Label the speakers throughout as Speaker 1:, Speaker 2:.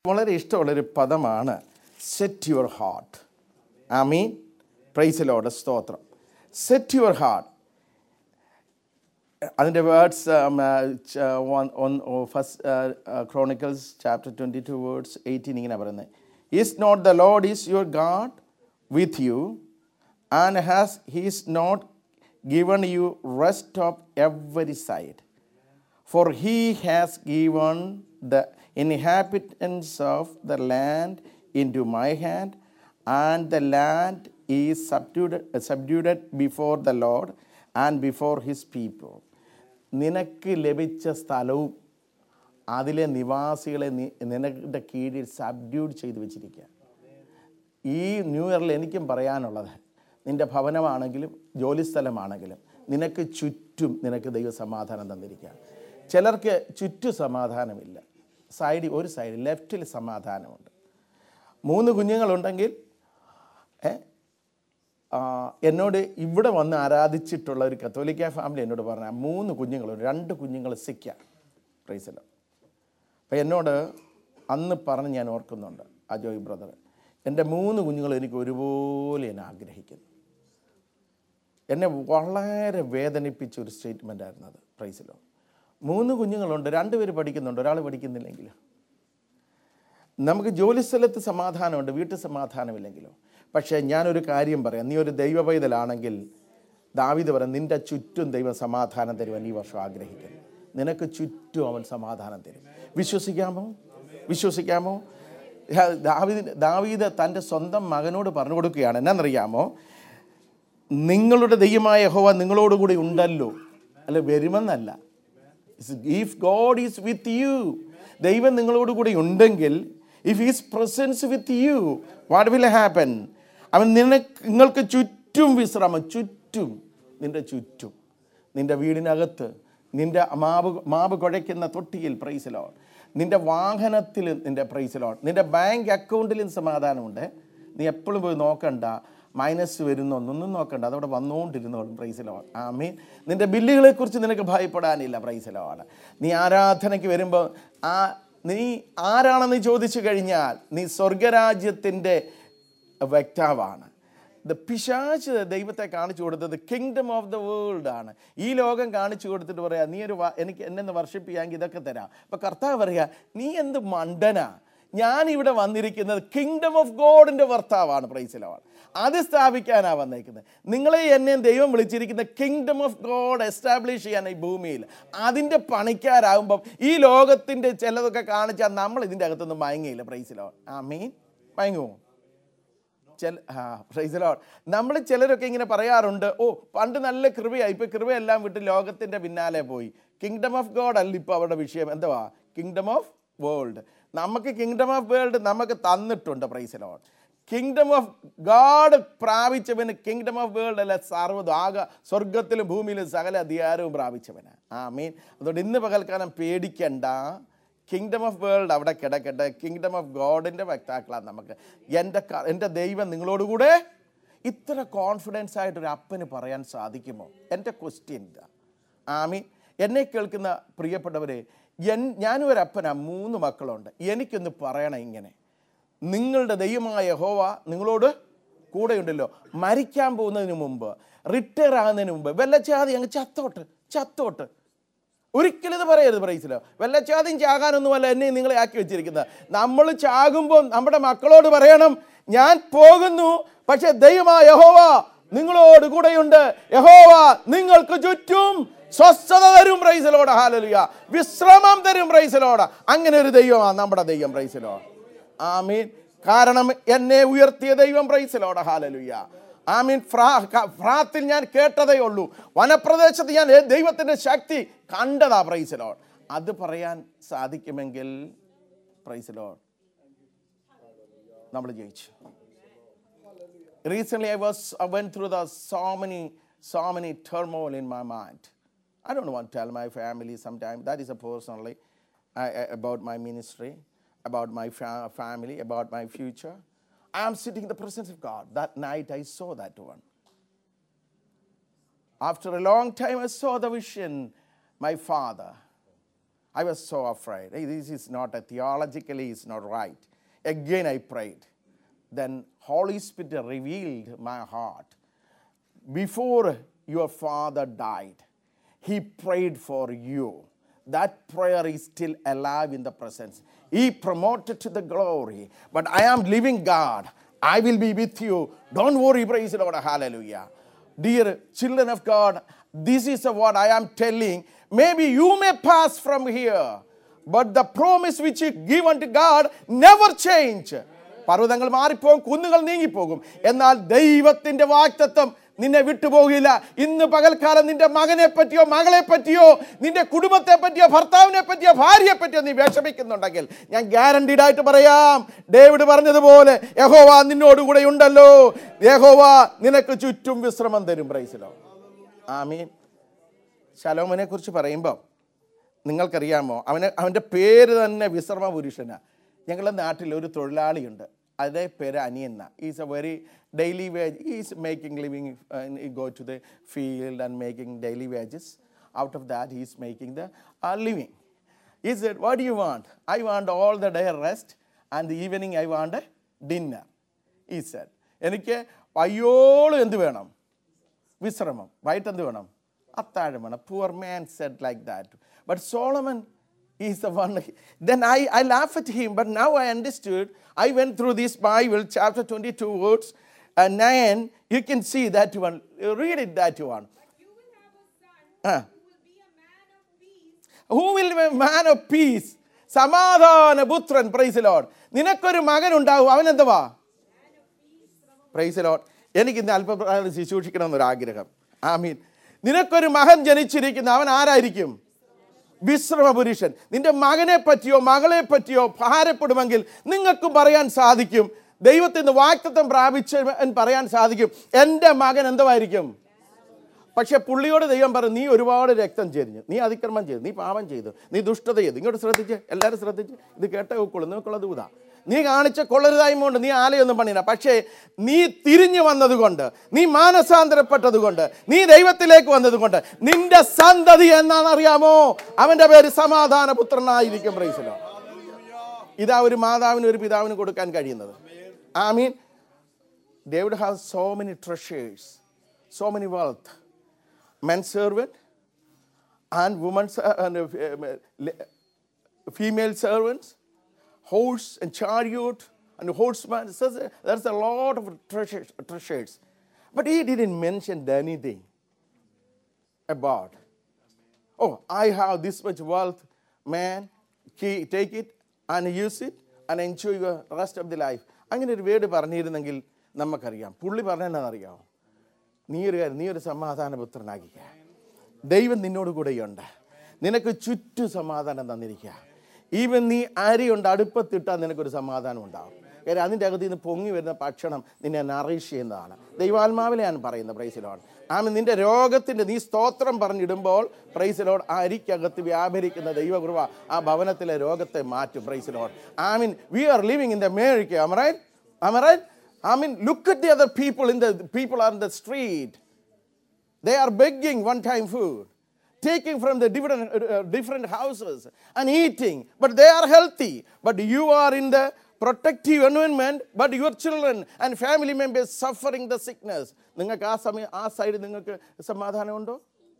Speaker 1: വളരെ ഇഷ്ടമുള്ളൊരു പദമാണ് set your heart I mean praise the Lord സ്തോത്രം സെറ്റ് യുവർ ഹാർട്ട് അതിൻ്റെ words first Chronicles chapter twenty two words eighteen ഇങ്ങനെ പറയുന്നത് is not the Lord is your God with you and has he's not given you rest of every side For he has given the inhabitants of the land into my hand, and the land is subdued, subdued before the Lord and before his people. നിനക്ക് ലഭിച്ച സ്ഥലവും അതിലെ നിവാസികളെ നി- നിനയുടെ കീഴിൽ subdued ചെയ്തു വെച്ചിരിക്കുക ഈ ന്യൂ ഇയറിൽ എനിക്കും പറയാനുള്ളത് നിൻ്റെ ഭവനമാണെങ്കിലും ജോലിസ്ഥലമാണെങ്കിലും നിനക്ക് ചുറ്റും നിനക്ക് ദൈവ സമാധാനം തന്നിരിക്കുക ചിലർക്ക് ചുറ്റും സമാധാനമില്ല സൈഡിൽ ഒരു സൈഡിൽ ലെഫ്റ്റിൽ സമാധാനമുണ്ട് മൂന്ന് കുഞ്ഞുങ്ങളുണ്ടെങ്കിൽ ഏ, ആ, എന്നോട് ഇവിടെ വന്ന് ആരാധിച്ചിട്ടുള്ള ഒരു കത്തോലിക്ക ഫാമിലി എന്നോട് പറഞ്ഞ മൂന്ന് കുഞ്ഞുങ്ങളും രണ്ട് കുഞ്ഞുങ്ങൾ സിക്ക പ്രൈസല്ലോ അപ്പം എന്നോട് അന്ന് പറഞ്ഞ് ഞാൻ ഓർക്കുന്നുണ്ട് അജോയ് ബ്രദർ എൻ്റെ മൂന്ന് കുഞ്ഞുങ്ങൾ എനിക്ക് ഒരുപോലെ എന്നെ ആഗ്രഹിക്കുന്നു എന്നെ വളരെ വേദനിപ്പിച്ച ഒരു സ്റ്റേറ്റ്മെൻ്റ് ആയിരുന്നു അത് പ്രൈസിലോ മൂന്ന് കുഞ്ഞുങ്ങളുണ്ട് രണ്ടുപേര് പഠിക്കുന്നുണ്ട് ഒരാൾ പഠിക്കുന്നില്ലെങ്കിൽ നമുക്ക് ജോലിസ്ഥലത്ത് സമാധാനമുണ്ട് വീട്ടിൽ സമാധാനമില്ലെങ്കിലോ പക്ഷേ ഞാനൊരു കാര്യം പറയാം നീ ഒരു ദൈവ പൈതലാണെങ്കിൽ ദാവിദ് പറയാം നിൻ്റെ ചുറ്റും ദൈവം സമാധാനം തരുവാൻ ഈ വർഷം ആഗ്രഹിക്കുന്നു നിനക്ക് ചുറ്റും അവൻ സമാധാനം തരും വിശ്വസിക്കാമോ വിശ്വസിക്കാമോ ഹ- ദാവീദ് ദാവീദ് തൻ്റെ സ്വന്തം മകനോട് പറഞ്ഞു കൊടുക്കുകയാണ് എന്നാണെന്നറിയാമോ നിങ്ങളുടെ ദൈവമായ യഹോവ നിങ്ങളോടുകൂടി ഉണ്ടല്ലോ അല്ല വരുമെന്നല്ല if God is with you ദൈവം നിങ്ങളോടുകൂടി ഉണ്ടെങ്കിൽ if is presence with you what will happen അവൻ നിനക്ക് നിങ്ങൾക്ക് ചുറ്റും വിശ്രമം ചുറ്റും നിൻ്റെ ചുറ്റും നിൻ്റെ വീടിനകത്ത് നിൻ്റെ മാവ് മാവ് കുഴയ്ക്കുന്ന തൊട്ടിയിൽ പ്രൈസിലോ നിൻ്റെ വാഹനത്തിൽ നിൻ്റെ പ്രൈസിലോ നിൻ്റെ ബാങ്ക് അക്കൗണ്ടിലും സമാധാനമുണ്ട് നീ എപ്പോഴും പോയി നോക്കണ്ട മൈനസ് വരുന്നൊന്നൊന്നും നോക്കണ്ട അതവിടെ വന്നുകൊണ്ടിരുന്നോളും പ്രൈസിലോ ആ മീൻ നിൻ്റെ ബില്ലുകളെക്കുറിച്ച് നിനക്ക് ഭയപ്പെടാനില്ല പ്രൈസിലോ ആണ് നീ ആരാധനയ്ക്ക് വരുമ്പോൾ ആ നീ ആരാണെന്ന് ചോദിച്ചു കഴിഞ്ഞാൽ നീ സ്വർഗരാജ്യത്തിൻ്റെ വ്യക്താവാണ് ദ പിശാച്ച് ദൈവത്തെ കാണിച്ചു കൊടുത്തത് കിങ്ഡം ഓഫ് ദ വേൾഡ് ആണ് ഈ ലോകം കാണിച്ചു കൊടുത്തിട്ട് പറയാ നീ ഒരു വ- എനിക്ക് എന്നെ വർഷിപ്പ് ചെയ്യാമെങ്കിൽ ഇതൊക്കെ തരാം അപ്പം കർത്താവ് പറയാ നീ എന്ത് മണ്ടനാ ഞാൻ ഇവിടെ വന്നിരിക്കുന്നത് കിങ്ഡം ഓഫ് ഗോഡിൻ്റെ ഭർത്താവാണ് പ്രൈസിലവാണ് അത് സ്ഥാപിക്കാനാണ് വന്നേക്കുന്നത് നിങ്ങളെ എന്നെയും ദൈവം വിളിച്ചിരിക്കുന്ന കിങ്ഡം ഓഫ് ഗോഡ് എസ്റ്റാബ്ലിഷ് ചെയ്യാൻ ഈ ഭൂമിയിൽ അതിൻ്റെ പണിക്കാരാകുമ്പം ഈ ലോകത്തിൻ്റെ ചിലതൊക്കെ കാണിച്ചാൽ നമ്മൾ ഇതിൻ്റെ അകത്തൊന്നും മയങ്ങിയില്ല പ്രൈസിലോ ആ മീൻ മയങ്ങുമോ ചില ആ പ്രൈസ് നമ്മൾ ചിലരൊക്കെ ഇങ്ങനെ പറയാറുണ്ട് ഓ പണ്ട് നല്ല കൃപയായി ഇപ്പൊ കൃപയെല്ലാം വിട്ട് ലോകത്തിന്റെ പിന്നാലെ പോയി കിങ്ഡം ഓഫ് ഗോഡ് അല്ല ഇപ്പോൾ അവരുടെ വിഷയം എന്തുവാ കിങ്ഡം ഓഫ് വേൾഡ് നമുക്ക് കിങ്ഡം ഓഫ് വേൾഡ് നമുക്ക് തന്നിട്ടുണ്ട് praise Lord kingdom of God പ്രാപിച്ചവന് കിങ്ഡം ഓഫ് വേൾഡ് അല്ല സർവ്വതും ആകെ സ്വർഗത്തിലും ഭൂമിയിലും സകല അധികാരവും പ്രാപിച്ചവന് ആ മീൻ അതുകൊണ്ട് ഇന്ന് പകൽക്കാലം പേടിക്കണ്ട കിങ്ഡം ഓഫ് വേൾഡ് അവിടെ കിടക്കട്ടെ കിങ്ഡം ഓഫ് ഗോഡിൻ്റെ വക്താക്കളാണ് നമുക്ക് എൻ്റെ ക- എൻ്റെ ദൈവം നിങ്ങളോടുകൂടെ ഇത്ര കോൺഫിഡൻസ് ആയിട്ടൊരു അപ്പന് പറയാൻ സാധിക്കുമോ എൻ്റെ ക്വസ്റ്റ്യൻ ഇതാ ആമി എന്നെ കേൾക്കുന്ന പ്രിയപ്പെട്ടവരെ എൻ ഞാനും ഒരു അപ്പനാ മൂന്ന് മക്കളുണ്ട് എനിക്കൊന്ന് പറയണം ഇങ്ങനെ നിങ്ങളുടെ ദൈവമായ ഹോവ നിങ്ങളോട് കൂടെയുണ്ടല്ലോ മരിക്കാൻ പോകുന്നതിന് മുമ്പ് റിട്ടയർ ആകുന്നതിന് മുമ്പ് വെല്ലച്ചാതി അങ്ങ് ചത്തോട്ട് ചത്തോട്ട് ഒരിക്കലും ഇത് പറയരുത് പ്രൈസിലോ വെല്ലച്ചാദ്യം ചാകാനൊന്നുമല്ല എന്നെ നിങ്ങളെ ആക്കി വെച്ചിരിക്കുന്നത് നമ്മൾ ചാകുമ്പോൾ നമ്മുടെ മക്കളോട് പറയണം ഞാൻ പോകുന്നു പക്ഷെ ദൈവമായ യഹോവ നിങ്ങളോട് കൂടെയുണ്ട് യഹോവ നിങ്ങൾക്ക് ചുറ്റും സ്വസ്ഥത തരും പ്രൈസലോട് ഹാലലുയ വിശ്രമം തരും പ്രൈസലോട് അങ്ങനെ ഒരു ദൈവമാണ് നമ്മുടെ ദൈവം പ്രൈസലോ ആമീൻ കാരണം എന്നെ ഉയർത്തിയ ദൈവം പ്രൈസലോട് ഹാലലുയ ആമീൻ ഫ്രാ ക- ഫ്രാത്തിൽ ഞാൻ കേട്ടതേ ഉള്ളൂ വനപ്രദേശത്ത് ഞാൻ ഏ- ദൈവത്തിന്റെ ശക്തി കണ്ടതാ പ്രൈസലോ അത് പറയാൻ സാധിക്കുമെങ്കിൽ പ്രൈസലോ നമ്മൾ ജയിച്ചു recently I was I went through the so many so many turmoil in my mind. I don't want to tell my family sometimes. That is a personally I, I- about my ministry, about my fa- family, about my future. I am sitting in the presence of God. That night I saw that one. After a long time, I saw the vision, my father. I was so afraid. Hey, this is not a theologically, it's not right. Again, I prayed. Then Holy Spirit revealed my heart. Before your father died, he prayed for you. That prayer is still alive in the presence. He promoted to the glory. But I am living God. I will be with you. Don't worry, praise the Lord. Hallelujah. Dear children of God, this is what I am telling. Maybe you may pass from here, but the promise which you give unto God never change. പർവ്വതങ്ങൾ മാറിപ്പോകും കുന്നുകൾ നീങ്ങിപ്പോകും എന്നാൽ ദൈവത്തിന്റെ വാക്തത്വം നിന്നെ വിട്ടുപോകില്ല ഇന്ന് പകൽക്കാലം നിന്റെ മകനെ പറ്റിയോ മകളെ പറ്റിയോ നിന്റെ കുടുംബത്തെ പറ്റിയോ ഭർത്താവിനെ പറ്റിയോ ഭാര്യയെ പറ്റിയോ നീ വിഷമിക്കുന്നുണ്ടെങ്കിൽ ഞാൻ ഗ്യാരണ്ടീഡ് ആയിട്ട് പറയാം ഡേവിഡ് പറഞ്ഞതുപോലെ യഹോവ നിന്നോടുകൂടെ ഉണ്ടല്ലോ യഹോവ നിനക്ക് ചുറ്റും വിശ്രമം തരും പ്രൈസിലോ ആമീൻ ശലോമനെ കുറിച്ച് പറയുമ്പോൾ നിങ്ങൾക്കറിയാമോ അവന് അവൻ്റെ പേര് തന്നെ വിശ്രമ പുരുഷനാണ് ഞങ്ങളുടെ നാട്ടിൽ ഒരു തൊഴിലാളിയുണ്ട് അതേ പേര് അനിയന്ന is a very daily wage is making living go to the field and making daily wages out of that is making the living is it what you want I want all the day rest and the evening I want dinner he said എനിക്ക് അയ്യോളും എന്ത് വേണം വിശ്രമം വൈകിട്ട് എന്ത് വേണം അത്താഴം വേണം poor man said like that but Solomon is the one then I I laugh at him but now I understood I went through this Bible chapter twenty two words nine you can see that one read it that one
Speaker 2: But you will have a son
Speaker 1: Ah.
Speaker 2: who will be a man of peace.
Speaker 1: Who will man of peace സമാധാന പുത്രൻ price load നിനക്കൊരു മകൻ ഉണ്ടാവും അവൻ എന്തുവാ price load എനിക്ക് ഇന്ന് അല്പപ്രകാരം ശുശ്രൂഷിക്കണം എന്നൊരു ആഗ്രഹം ആമീൻ നിനക്കൊരു മകൻ ജനിച്ചിരിക്കുന്ന അവൻ ആരായിരിക്കും വിശ്രമ പുരുഷൻ നിന്റെ മകനെ പറ്റിയോ മകളെ പറ്റിയോ ഭാരപ്പെടുമെങ്കിൽ നിങ്ങൾക്കും പറയാൻ സാധിക്കും ദൈവത്തിൽ നിന്ന് വാക്തത്വം പ്രാപിച്ചവൻ പറയാൻ സാധിക്കും എൻ്റെ മകൻ എന്തുമായിരിക്കും പക്ഷെ പുള്ളിയോട് ദൈവം പറഞ്ഞു നീ ഒരുപാട് രക്തം ചെരിഞ്ഞു നീ അതിക്രമം ചെയ്തു നീ പാപം ചെയ്തു നീ ദുഷ്ടത ചെയ്തു ഇങ്ങോട്ട് ശ്രദ്ധിച്ച് എല്ലാവരും ശ്രദ്ധിച്ച് ഇത് കേട്ടേ വെക്കുള്ളൂ നിങ്ങൾക്കുള്ള ദൂതാ നീ കാണിച്ച കൊള്ളരുതായ്മ കൊണ്ട് നീ ആലയൊന്നും പണിയില്ല പക്ഷേ നീ തിരിഞ്ഞു വന്നതുകൊണ്ട് നീ മാനസാന്തരപ്പെട്ടതുകൊണ്ട് നീ ദൈവത്തിലേക്ക് വന്നതുകൊണ്ട് നിന്റെ സന്തതി എന്നാണെന്നറിയാമോ അവന്റെ പേര് സമാധാന പുത്രനായിരിക്കും പ്രൈസിലോ ഇതാ ഒരു മാതാവിന് ഒരു പിതാവിന് കൊടുക്കാൻ കഴിയുന്നത് I mean David have so many treasures so many wealth men servant and women ser- and uh, uh, le- female servants, horse and chariot and horseman. So there's a lot of treasures, treasures. But he didn't mention anything about, oh, I have this much wealth, man, key, take it and use it and enjoy the rest of the life. അങ്ങനെ ഒരു വേട് പറഞ്ഞിരുന്നെങ്കിൽ നമുക്കറിയാം പുള്ളി പറഞ്ഞെന്നറിയാമോ നീ ഒരു കാര്യം നീ ഒരു സമാധാനപുത്രനാകിക്ക ദൈവം നിന്നോട് കൂടെയുണ്ട് നിനക്ക് ചുറ്റും സമാധാനം തന്നിരിക്കുക ഈവൻ നീ അരിയുണ്ട് അടുപ്പത്തിട്ടാൽ നിനക്കൊരു സമാധാനം ഉണ്ടാവും കാര്യം അതിൻ്റെ അകത്ത് നിന്ന് പൊങ്ങി വരുന്ന ഭക്ഷണം നിന്നെ നറീഷ് ചെയ്യുന്നതാണ് ദൈവാത്മാവിലെയാണ് പറയുന്നത് പ്രൈസിലോട് ആമ നിന്റെ രോഗത്തിൻ്റെ നീ സ്തോത്രം പറഞ്ഞിടുമ്പോൾ പ്രൈസിലോട് ആ അരിക്കകത്ത് വ്യാപരിക്കുന്ന ദൈവകൃപ ആ ഭവനത്തിലെ രോഗത്തെ മാറ്റും praise the Lord I mean we are living in the America am I right am I right I mean, look at the other people in the people on the street. They are begging one-time food, taking from the different, uh, different houses and eating, but they are healthy. But you are in the protective environment, but your children and family members suffering the sickness. നിങ്ങൾക്ക് ആ സമയം ആ side നിങ്ങൾക്ക് സമാധാനമുണ്ടോ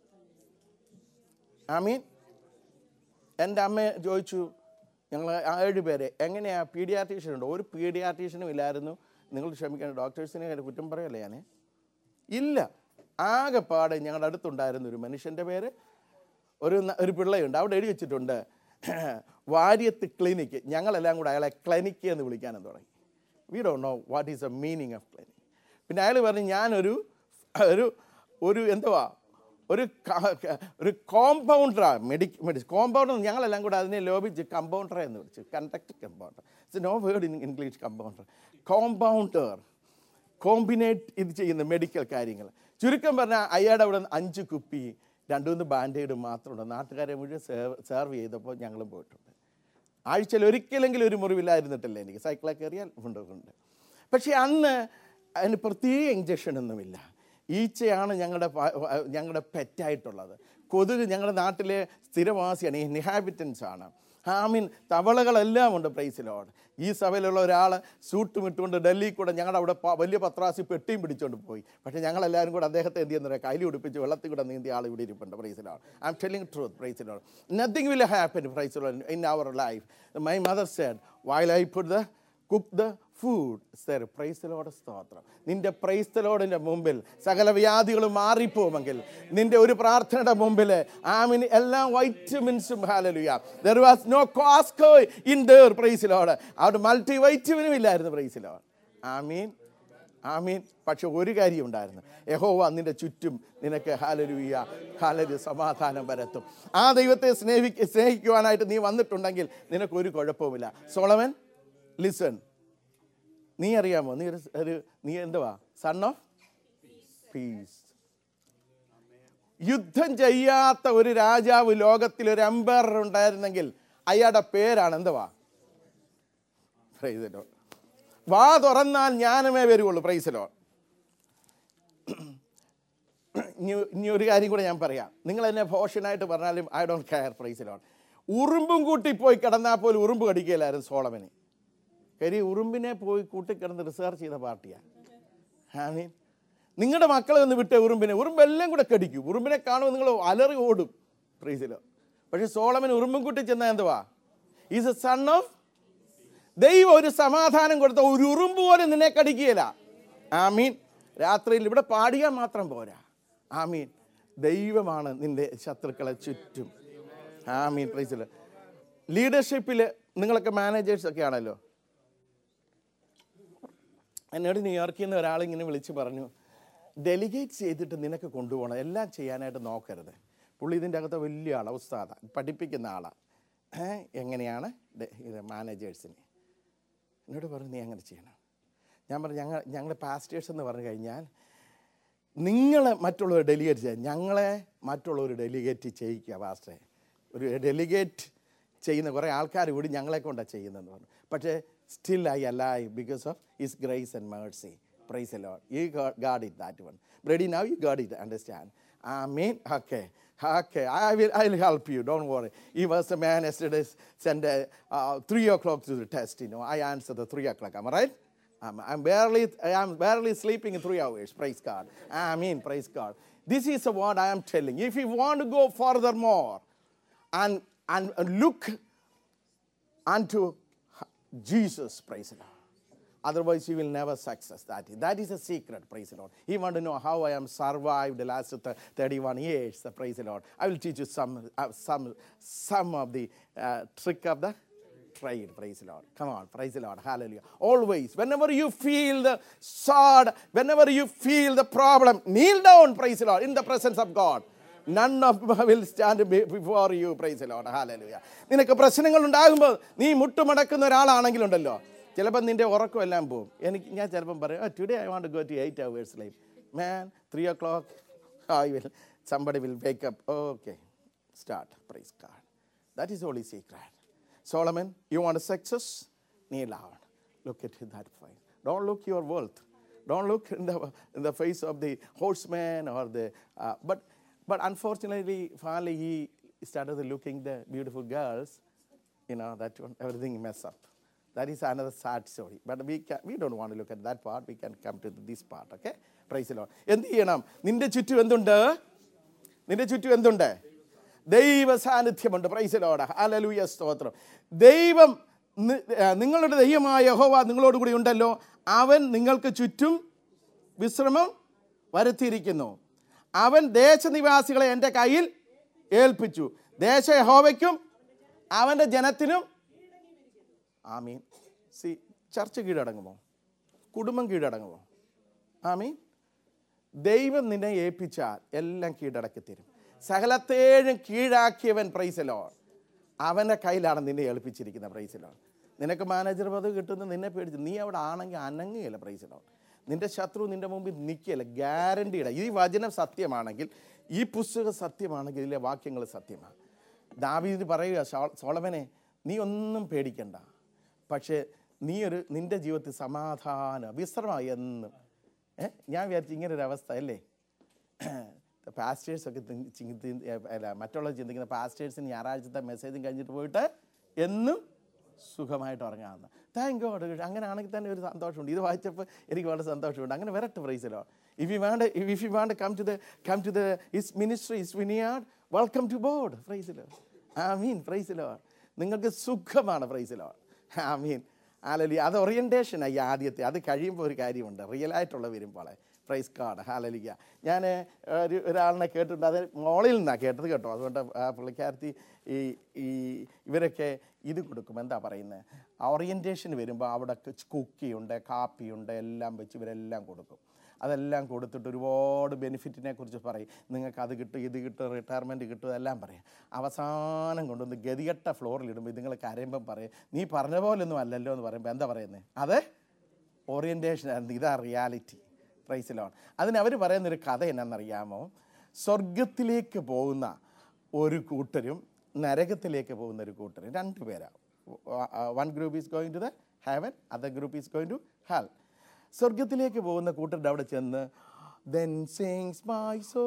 Speaker 1: I mean എൻ്റെ അമ്മ ചോദിച്ചു ഞങ്ങൾ ഏഴ് പേരെ എങ്ങനെയാ പീഡിയാട്രീഷ്യൻ ഉണ്ടോ ഒരു പീഡിയാട്രീഷ്യനും ഇല്ലായിരുന്നു നിങ്ങൾ ക്ഷമിക്കണം ഡോക്ടേഴ്സിനെ കാര്യം കുറ്റം പറയല്ലേ ഞാൻ ഇല്ല ആകെപ്പാടെ ഞങ്ങളുടെ അടുത്തുണ്ടായിരുന്ന ഒരു മനുഷ്യൻ്റെ പേര് ഒരു ന- ഒരു പിള്ളയുണ്ട് അവിടെ എഴുതി വെച്ചിട്ടുണ്ട് വാര്യത്ത് ക്ലിനിക്ക് ഞങ്ങളെല്ലാം കൂടെ അയാളെ ക്ലിനിക്ക് എന്ന് വിളിക്കാനും തുടങ്ങി we do know what is a meaning of clinic പിന്നെ അയാൾ പറഞ്ഞു ഞാനൊരു ഒരു ഒരു എന്തുവാ ഒരു ക- ക- ഒരു കോമ്പൗണ്ടറാണ് മെഡി മെഡി കോമ്പൗണ്ടർ ഞങ്ങളെല്ലാം കൂടെ അതിനെ ലോപിച്ച് കമ്പൗണ്ടർ എന്ന് വിളിച്ചു conduct compounder it's no word in English compounder compounder combinate ഇത് ചെയ്യുന്ന മെഡിക്കൽ കാര്യങ്ങൾ ചുരുക്കം പറഞ്ഞാൽ അയാളുടെ അവിടെ അഞ്ച് കുപ്പി രണ്ടു മൂന്ന് ബാൻഡേഡ് മാത്രമുണ്ട് നാട്ടുകാരെ മുഴുവൻ സേവ് സെർവ് ചെയ്തപ്പോൾ ഞങ്ങളും പോയിട്ടുണ്ട് ആഴ്ചയിൽ ഒരിക്കലെങ്കിലും ഒരു മുറിവില്ലായിരുന്നിട്ടല്ലേ എനിക്ക് സൈക്കിളൊക്കെ കയറിയാൽ ഉണ്ട് പക്ഷേ അന്ന് അതിന് പ്രത്യേക ഇഞ്ചക്ഷൻ ഒന്നുമില്ല ഈച്ചയാണ് ഞങ്ങളുടെ പ- ഞങ്ങളുടെ പെറ്റായിട്ടുള്ളത് കൊതുക് ഞങ്ങളുടെ നാട്ടിലെ സ്ഥിരവാസിയാണ് ഈ ഇൻഹാബിറ്റൻസ് ആണ് ഐ മീൻ തവളകളെല്ലാം ഉണ്ട് പ്രൈസിലോട് ഈ സഭയിലുള്ള ഒരാൾ സൂട്ടും ഇട്ടുകൊണ്ട് ഡൽഹി കൂടെ ഞങ്ങളുടെ അവിടെ പ- വലിയ പത്രാസി പെട്ടിയും പിടിച്ചുകൊണ്ട് പോയി പക്ഷേ ഞങ്ങളെല്ലാവരും കൂടെ അദ്ദേഹത്തെ എന്ത് ചെയ്യുന്ന കയ്യിൽ ഉടുപ്പിച്ച് വെള്ളത്തിൽ കൂടെ നീന്തി ആൾ ഇവിടെ ഇരിപ്പുണ്ട് praise the Lord I'm telling truth praise the Lord nothing will happen praise the Lord in our life my mother said while I put the cook the food sir പ്രൈസ്തലോടെ സ്തോത്രം നിന്റെ പ്രൈസ്തലോടിൻ്റെ മുമ്പിൽ സകല വ്യാധികളും മാറിപ്പോമെങ്കിൽ നിന്റെ ഒരു പ്രാർത്ഥനയുടെ മുമ്പിൽ ആമിൻ എല്ലാം വൈറ്റമിൻസും hallelujah there was no Costco in there praise the Lord അവിടെ മൾട്ടി വൈറ്റമിനും ഇല്ലായിരുന്നു പ്രൈസിലോട് ആമീൻ ആമീൻ പക്ഷെ ഒരു കാര്യം ഉണ്ടായിരുന്നു യഹോവ നിന്റെ ചുറ്റും നിനക്ക് ഹാലലുയ ഹാലരു സമാധാനം വരത്തും ആ ദൈവത്തെ സ്നേഹി സ്നേഹിക്കുവാനായിട്ട് നീ വന്നിട്ടുണ്ടെങ്കിൽ നിനക്ക് ഒരു കുഴപ്പവുമില്ല സോളമൻ ലിസൺ നീ അറിയാമോ നീ ഒരു ഒരു നീ എന്തുവാ സൺ ഓഫ് പീസ് യുദ്ധം ചെയ്യാത്ത ഒരു രാജാവ് ലോകത്തിൽ ഒരു എംപയർ ഉണ്ടായിരുന്നെങ്കിൽ അയാളുടെ പേരാണ് എന്തുവാ പ്രൈസലോ വാ തുറന്നാൽ ജ്ഞാനമേ വരുള്ളൂ പ്രൈസലോ ഇനി ഇനി ഒരു കാര്യം കൂടെ ഞാൻ പറയാം നിങ്ങൾ എന്നെ ഭോഷനായിട്ട് പറഞ്ഞാലും ഐ ഡോണ്ട് കെയർ പ്രൈസിലോൺ ഉറുമ്പും കൂട്ടി പോയി കിടന്നാൽ പോലും ഉറുമ്പ് കടിക്കുകയില്ലായിരുന്നു സോളമന് കാര്യം ഉറുമ്പിനെ പോയി കൂട്ടിക്കിടന്ന് റിസർച്ച് ചെയ്ത പാർട്ടിയാണ് ഐ മീൻ നിങ്ങളുടെ മക്കളെ ഒന്ന് വിട്ട ഉറുമ്പിനെ ഉറുമ്പെല്ലാം കൂടെ കടിക്കും ഉറുമ്പിനെ കാണുമ്പോൾ നിങ്ങൾ അലറി ഓടും പ്രൈസിലോ പക്ഷേ സോളമൻ ഉറുമ്പും കൂട്ടി ചെന്നാൽ എന്തുവാ ഈസ് എ സൺ ഓഫ് ദൈവം ഒരു സമാധാനം കൊടുത്ത ഒരു ഉറുമ്പ് പോലും നിന്നെ കടിക്കുകയില്ല ആമീൻ രാത്രിയിൽ ഇവിടെ പാടിയാൽ മാത്രം പോരാ ആമീൻ ദൈവമാണ് നിന്റെ ശത്രുക്കളെ ചുറ്റും ആമീൻ പ്രൈസിൽ ലീഡർഷിപ്പിൽ നിങ്ങളൊക്കെ മാനേജേഴ്സ് ഒക്കെ ആണല്ലോ എന്നോട് ന്യൂയോർക്കിൽ നിന്ന് ഒരാളിങ്ങനെ വിളിച്ച് പറഞ്ഞു ഡെലിഗേറ്റ് ചെയ്തിട്ട് നിനക്ക് കൊണ്ടുപോകണം എല്ലാം ചെയ്യാനായിട്ട് നോക്കരുത് പുള്ളി ഇതിൻ്റെ അകത്ത് വലിയ ആളാണ് ഉസ്താദ പഠിപ്പിക്കുന്ന ആളാണ് ഏ, എങ്ങനെയാണ് ഡെ- ഇത് മാനേജേഴ്സിന് എന്നോട് പറഞ്ഞു നീ അങ്ങനെ ചെയ്യണം ഞാൻ പറഞ്ഞു ഞങ്ങൾ ഞങ്ങളുടെ പാസ്റ്റേഴ്സ് എന്ന് പറഞ്ഞു കഴിഞ്ഞാൽ നിങ്ങൾ മറ്റുള്ളവർ ഡെലിഗേറ്റ് ചെയ്യുക ഞങ്ങളെ മറ്റുള്ളവർ ഡെലിഗേറ്റ് ചെയ്യിക്കുക പാസ്റ്ററെ ഒരു ഡെലിഗേറ്റ് ചെയ്യുന്ന കുറേ ആൾക്കാർ കൂടി ഞങ്ങളെ കൊണ്ടാണ് ചെയ്യുന്നതെന്ന് പറഞ്ഞു പക്ഷേ still I alive because of his grace and mercy praise a Lord you got it that one bready now you got it understand I mean, okay, okay, I will, I will help you. Don't worry. He was a man yesterday sent uh, uh, three o'clock to the test. You know, I answered the three o'clock. Am I right? I'm, I'm barely, I'm barely sleeping in three hours. Praise God. I mean, praise God. This is what I am telling. If you want to go furthermore and and look unto Jesus, praise the Lord. Otherwise, you will never success that. That is a secret, praise the Lord. You want to know how I am survived the last th- 31 years, uh, praise the Lord. I will teach you some, uh, some, some of the uh, trick of the trade, praise the Lord. Come on, praise the Lord, hallelujah. Always, whenever you feel the sword, whenever you feel the problem, kneel down, praise the Lord, in the presence of God. None of will stand before you praise Lord hallelujah നിനക്ക് പ്രശ്നങ്ങൾ ഉണ്ടാകുമ്പോൾ നീ മുട്ടുമടക്കുന്ന ഒരാളാണെങ്കിലുണ്ടല്ലോ ചിലപ്പോൾ നിന്റെ ഉറക്കം എല്ലാം പോകും എനിക്ക് ഞാൻ ചിലപ്പം പറയും today I want go to eight hours life man three o'clock I will somebody will wake up okay start praise card that is only secret Solomon, you want a success? Kneel down. Look at that face. Don't look your wealth. Don't look in the, in the face of the horseman or the. Uh, but, but unfortunately, finally he started looking the beautiful girls. You know that one, everything mess up. That is another sad story. But we can, we don't want to look at that part. We can come to this part. Okay? Praise the Lord. എന്ത് ചെയ്യണം നിന്റെ ചുറ്റും എന്തുണ്ട് നിന്റെ ചുറ്റും എന്തുണ്ട് ദൈവ സാന്നിധ്യമുണ്ട് പ്രൈസലോട് അലലൂയ സ്തോത്രം ദൈവം നി- ആ, നിങ്ങളുടെ ദൈവമായ യഹോവ നിങ്ങളോട് കൂടി ഉണ്ടല്ലോ അവൻ നിങ്ങൾക്ക് ചുറ്റും വിശ്രമം വരുത്തിയിരിക്കുന്നു അവൻ ദേശനിവാസികളെ എൻ്റെ കയ്യിൽ ഏൽപ്പിച്ചു ദേശ യഹോവയ്ക്കും അവൻ്റെ ജനത്തിനും ആമീൻ സി ചർച്ച കീഴടങ്ങുമോ കുടുംബം കീഴടങ്ങുമോ ആമീൻ ദൈവം നിന്നെ ഏൽപ്പിച്ചാൽ എല്ലാം കീഴടക്കി തരും സകലത്തേഴും കീഴാക്കിയവൻ പ്രൈസലോ അവൻ്റെ കയ്യിലാണ് നിന്നെ ഏൽപ്പിച്ചിരിക്കുന്നത് പ്രൈസലോ നിനക്ക് മാനേജർ പദവി കിട്ടുന്ന നിന്നെ പേടിച്ച് നീ അവിടെ ആണെങ്കിൽ അനങ്ങുകയില്ല പ്രൈസലോ നിന്റെ ശത്രു നിന്റെ മുമ്പിൽ നിൽക്കുകയില്ല ഗ്യാരണ്ടിയുടെ ഈ വചനം സത്യമാണെങ്കിൽ ഈ പുസ്തകം സത്യമാണെങ്കിൽ ഇതിലെ വാക്യങ്ങൾ സത്യമാണ് ദാവീദ് പറയുക സോ- സോളമനെ നീ ഒന്നും പേടിക്കണ്ട പക്ഷേ നീ ഒരു നിന്റെ ജീവിതത്തിൽ സമാധാനം വിശ്രമം എന്നും ഏ ഞാൻ വിചാരിച്ചു ഇങ്ങനെ ഒരു അവസ്ഥ അല്ലേ ദ പാസ്റ്റേഴ്സൊക്കെ തിങ്ക്- ചിന്തി- തിങ്ക്- ഏ, അല്ല മറ്റുള്ള ചിന്തിക്കുന്ന പാസ്റ്റേഴ്സിന് ഞായറാഴ്ചത്തെ മെസ്സേജും കഴിഞ്ഞിട്ട് പോയിട്ട് എന്നും സുഖമായിട്ട് ഉറങ്ങാമെന്ന് താങ്ക് ഗോഡ് അങ്ങനെയാണെങ്കിൽ തന്നെ ഒരു സന്തോഷമുണ്ട് ഇത് വായിച്ചപ്പോൾ എനിക്ക് വളരെ സന്തോഷമുണ്ട് അങ്ങനെ വരട്ടെ praise the Lord if you want if you want come to the come to the is ministry is vineyard welcome to board praise the Lord I mean പ്രൈസിലോ നിങ്ങൾക്ക് സുഖമാണ് പ്രൈസിലോ ആ മീൻ ആലലി അത് ഓറിയൻറ്റേഷനായി ആദ്യത്തെ അത് കഴിയുമ്പോൾ ഒരു കാര്യമുണ്ട് റിയലായിട്ടുള്ള വരുമ്പോൾ പ്രൈസ് കാർഡ് ഹാലലിക്ക ഞാൻ ഒരു ഒരാളിനെ കേട്ടിട്ടുണ്ട് അത് മോളിൽ നിന്നാണ് കേട്ടത് കേട്ടോ അതുകൊണ്ട് ആ പുള്ളിക്കാരത്തി ഈ ഈ ഇവരൊക്കെ ഇത് കൊടുക്കും എന്താ പറയുന്നത് ഓറിയൻറ്റേഷൻ വരുമ്പോൾ അവിടെ കുക്കിയുണ്ട് കാപ്പിയുണ്ട് എല്ലാം വെച്ച് ഇവരെല്ലാം കൊടുക്കും അതെല്ലാം കൊടുത്തിട്ട് ഒരുപാട് ബെനിഫിറ്റിനെ കുറിച്ച് പറയും നിങ്ങൾക്ക് അത് കിട്ടും ഇത് കിട്ടും റിട്ടയർമെൻറ്റ് കിട്ടും എല്ലാം പറയും അവസാനം കൊണ്ടുവന്ന് ഗതികെട്ട ഫ്ലോറിൽ ഇടുമ്പോൾ നിങ്ങൾ കരയുമ്പം പറയും നീ പറഞ്ഞ പോലൊന്നും അല്ലല്ലോ എന്ന് പറയുമ്പോൾ എന്താ പറയുന്നത് അത് ഓറിയൻറ്റേഷൻ ആയിരുന്നു ഇതാ റിയാലിറ്റി പ്രൈസിലോൺ അതിന് അവർ പറയുന്നൊരു കഥ എന്നാണെന്നറിയാമോ സ്വർഗത്തിലേക്ക് പോകുന്ന ഒരു കൂട്ടരും നരകത്തിലേക്ക് പോകുന്ന ഒരു കൂട്ടരും രണ്ട് പേരാണ് one group is going to the heaven other group is going to hell സ്വർഗത്തിലേക്ക് പോകുന്ന കൂട്ടരുടെ അവിടെ ചെന്ന് ദെൻ സിങ്സ് മൈ സോ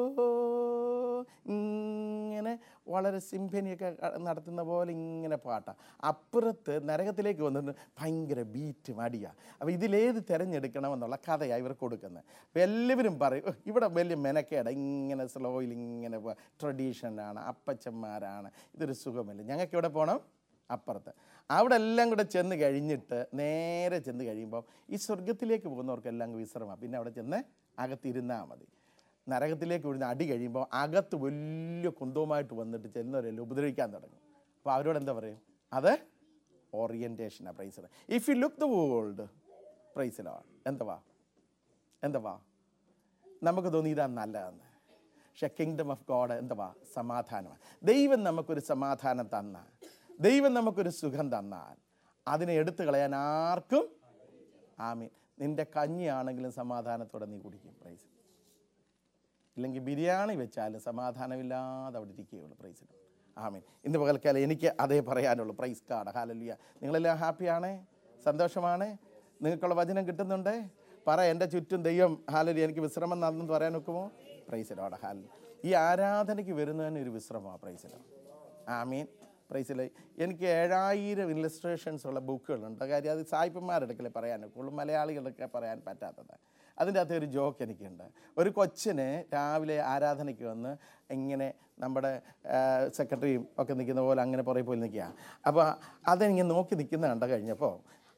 Speaker 1: ഇങ്ങനെ വളരെ സിംഫനിയൊക്കെ നടത്തുന്ന പോലെ ഇങ്ങനെ പാട്ടാണ് അപ്പുറത്ത് നരകത്തിലേക്ക് വന്നിട്ട് ഭയങ്കര ബീറ്റ് മടിയാണ് അപ്പോൾ ഇതിലേത് തിരഞ്ഞെടുക്കണമെന്നുള്ള കഥയാണ് ഇവർ കൊടുക്കുന്നത് അപ്പോൾ എല്ലാവരും പറയും "ഉഹ്, ഇവിടെ വലിയ മെനക്കേട ഇങ്ങനെ സ്ലോയിൽ ഇങ്ങനെ ട്രഡീഷനാണ് അപ്പച്ചന്മാരാണ് ഇതൊരു സുഖമില്ല ഞങ്ങൾക്ക് ഇവിടെ പോകണം അപ്പുറത്ത് അവിടെ എല്ലാം കൂടെ ചെന്ന് കഴിഞ്ഞിട്ട് നേരെ ചെന്ന് കഴിയുമ്പോൾ ഈ സ്വർഗത്തിലേക്ക് പോകുന്നവർക്കെല്ലാം വിശ്രമമാണ് പിന്നെ അവിടെ ചെന്ന് അകത്തിരുന്നാൽ മതി നരകത്തിലേക്ക് വിടുന്ന അടി കഴിയുമ്പോൾ അകത്ത് വലിയ കുന്തവുമായിട്ട് വന്നിട്ട് ചെന്നവരെല്ലാം ഉപദ്രവിക്കാൻ തുടങ്ങും അപ്പോൾ അവരോട് എന്താ പറയും അത് ഓറിയൻറ്റേഷനാണ് praise if you look the world praise the Lord എന്തുവാ എന്തുവാ നമുക്ക് തോന്നി ഇതാ നല്ലതെന്ന് പക്ഷെ കിങ്ഡം ഓഫ് ഗോഡ് എന്തുവാ സമാധാനമാണ് ദൈവം നമുക്കൊരു സമാധാനം തന്നാൽ ദൈവം നമുക്കൊരു സുഖം തന്നാൽ അതിനെ എടുത്തു കളയാൻ ആർക്കും ആമീൻ നിന്റെ കഞ്ഞിയാണെങ്കിലും സമാധാനത്തോടെ നീ കുടിക്കും പ്രൈസ് ഇല്ലെങ്കിൽ ബിരിയാണി വെച്ചാലും സമാധാനമില്ലാതെ അവിടെ ഇരിക്കുകയുള്ളൂ പ്രൈസിന് ആമീൻ ഇന്ന് പകൽക്കാലം എനിക്ക് അതേ പറയാനുള്ളൂ പ്രൈസ് കാർഡ് ഹാലല്ലിയ നിങ്ങളെല്ലാം ഹാപ്പിയാണേ സന്തോഷമാണ് നിങ്ങൾക്കുള്ള വചനം കിട്ടുന്നുണ്ടേ പറ എൻ്റെ ചുറ്റും ദൈവം ഹാലലി എനിക്ക് വിശ്രമം നടന്നു പറയാൻ ഒക്കുമോ പ്രൈസിലോടെ ഹാലി ഈ ആരാധനയ്ക്ക് വരുന്നതിന് ഒരു വിശ്രമമാണ് പ്രൈസിലോ ആമീൻ പ്രൈസിൽ എനിക്ക് ഏഴായിരം ഇല്ലസ്ട്രേഷൻസ് ഉള്ള ബുക്കുകളുണ്ട് കാര്യം അത് സായിപ്പന്മാരുടെ അടുക്കലേ പറയാൻ ഒക്കുള്ളൂ മലയാളികളൊക്കെ പറയാൻ പറ്റാത്തത് അതിൻ്റെ അകത്ത് ഒരു ജോക്ക് എനിക്കുണ്ട് ഒരു കൊച്ചിന് രാവിലെ ആരാധനയ്ക്ക് വന്ന് ഇങ്ങനെ നമ്മുടെ സെക്രട്ടറിയും ഒക്കെ നിൽക്കുന്ന പോലെ അങ്ങനെ പുറകെ പോയി നിൽക്കുക അപ്പോൾ അതെനിങ്ങനെ നോക്കി നിൽക്കുന്ന കണ്ട കഴിഞ്ഞപ്പോൾ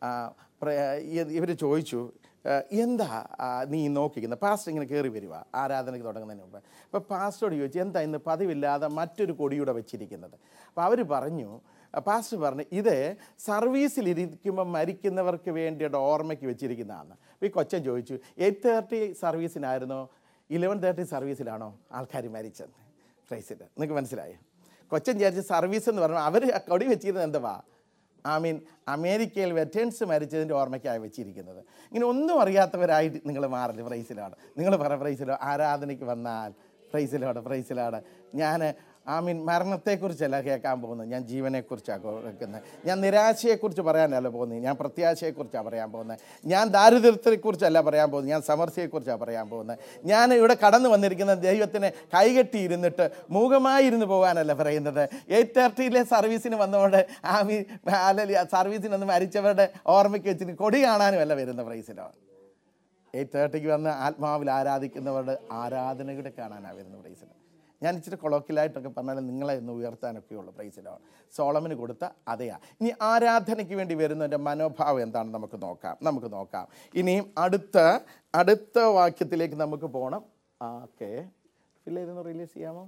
Speaker 1: ഇവർ ചോദിച്ചു ആ, എന്താ ആ, നീ നോക്കിക്കുന്നത് പാസ്റ്റർ ഇങ്ങനെ കയറി വരുക ആരാധനയ്ക്ക് തുടങ്ങുന്നതിന് മുമ്പ് അപ്പോൾ പാസ്റ്ററോട് ചോദിച്ചു എന്താ ഇന്ന് പതിവില്ലാതെ മറ്റൊരു കൊടിയൂടെ വെച്ചിരിക്കുന്നത് അപ്പോൾ അവർ പറഞ്ഞു ആ, പാസ്റ്റർ പറഞ്ഞു ഇത് സർവീസിലിരിക്കുമ്പോൾ മരിക്കുന്നവർക്ക് വേണ്ടിയുടെ ഓർമ്മയ്ക്ക് വെച്ചിരിക്കുന്നതാണ് അപ്പോൾ ഈ കൊച്ചൻ ചോദിച്ചു എയ്റ്റ് തേർട്ടി സർവീസിനായിരുന്നോ ഇലവൻ തേർട്ടി സർവീസിലാണോ ആൾക്കാർ മരിച്ചത് പ്രൈസിൽ നിങ്ങൾക്ക് മനസ്സിലായോ കൊച്ചൻ വിചാരിച്ച സർവീസ് എന്ന് പറഞ്ഞാൽ അവർ കൊടി വെച്ചിരുന്നത് എന്തുവാ ഐ മീൻ അമേരിക്കയിൽ വെറ്റേൺസ് മരിച്ചതിൻ്റെ ഓർമ്മയ്ക്കായി വെച്ചിരിക്കുന്നത് ഇങ്ങനെ ഒന്നും അറിയാത്തവരായിട്ട് നിങ്ങൾ മാറില്ല പ്രൈസിലാണ് നിങ്ങൾ പറ പ്രൈസിലോ ആരാധനയ്ക്ക് വന്നാൽ പ്രൈസിലോട് പ്രൈസിലാണ് ഞാൻ ഐ മീൻ മരണത്തെക്കുറിച്ചല്ല കേൾക്കാൻ പോകുന്നത് ഞാൻ ജീവനെക്കുറിച്ചാണ് കേൾക്കുന്നത് ഞാൻ നിരാശയെക്കുറിച്ച് പറയാനല്ല പോകുന്നത് ഞാൻ പ്രത്യാശയെക്കുറിച്ചാണ് പറയാൻ പോകുന്നത് ഞാൻ ദാരിദ്ര്യത്തെക്കുറിച്ചല്ല പറയാൻ പോകുന്നത് ഞാൻ സമൃദ്ധിയെക്കുറിച്ചാണ് പറയാൻ പോകുന്നത് ഞാൻ ഇവിടെ കടന്നു വന്നിരിക്കുന്ന ദൈവത്തിനെ കൈകെട്ടിയിരുന്നിട്ട് മൂകമായിരുന്നു പോകാനല്ല പറയുന്നത് എയ്റ്റ് തേർട്ടിയിലെ സർവീസിന് വന്നതുകൊണ്ട് ആ മീ- അല്ലല്ല സർവീസിന് വന്ന് മരിച്ചവരുടെ ഓർമ്മയ്ക്ക് വെച്ചിട്ട് കൊടി കാണാനുമല്ല വരുന്ന പ്രൈസിലോ എയ്റ്റ് തേർട്ടിക്ക് വന്ന് ആത്മാവിൽ ആരാധിക്കുന്നവരുടെ ആരാധനകളെ കാണാനാണ് വരുന്ന പ്രൈസിലോ ഞാൻ ഇച്ചിരി കൊളോക്കിലായിട്ടൊക്കെ പറഞ്ഞാലും നിങ്ങളെ ഒന്ന് ഉയർത്താനൊക്കെ ഉള്ളൂ പ്രൈസിലോ സോളമിന് കൊടുത്ത അതെയാ ഇനി ആരാധനയ്ക്ക് വേണ്ടി വരുന്നതിൻ്റെ മനോഭാവം എന്താണെന്ന് നമുക്ക് നോക്കാം നമുക്ക് നോക്കാം ഇനിയും അടുത്ത അടുത്ത വാക്യത്തിലേക്ക് നമുക്ക് പോകണം ഓക്കെ ഫില്ല് ചെയ്തൊന്ന് റിലീസ് ചെയ്യാമോ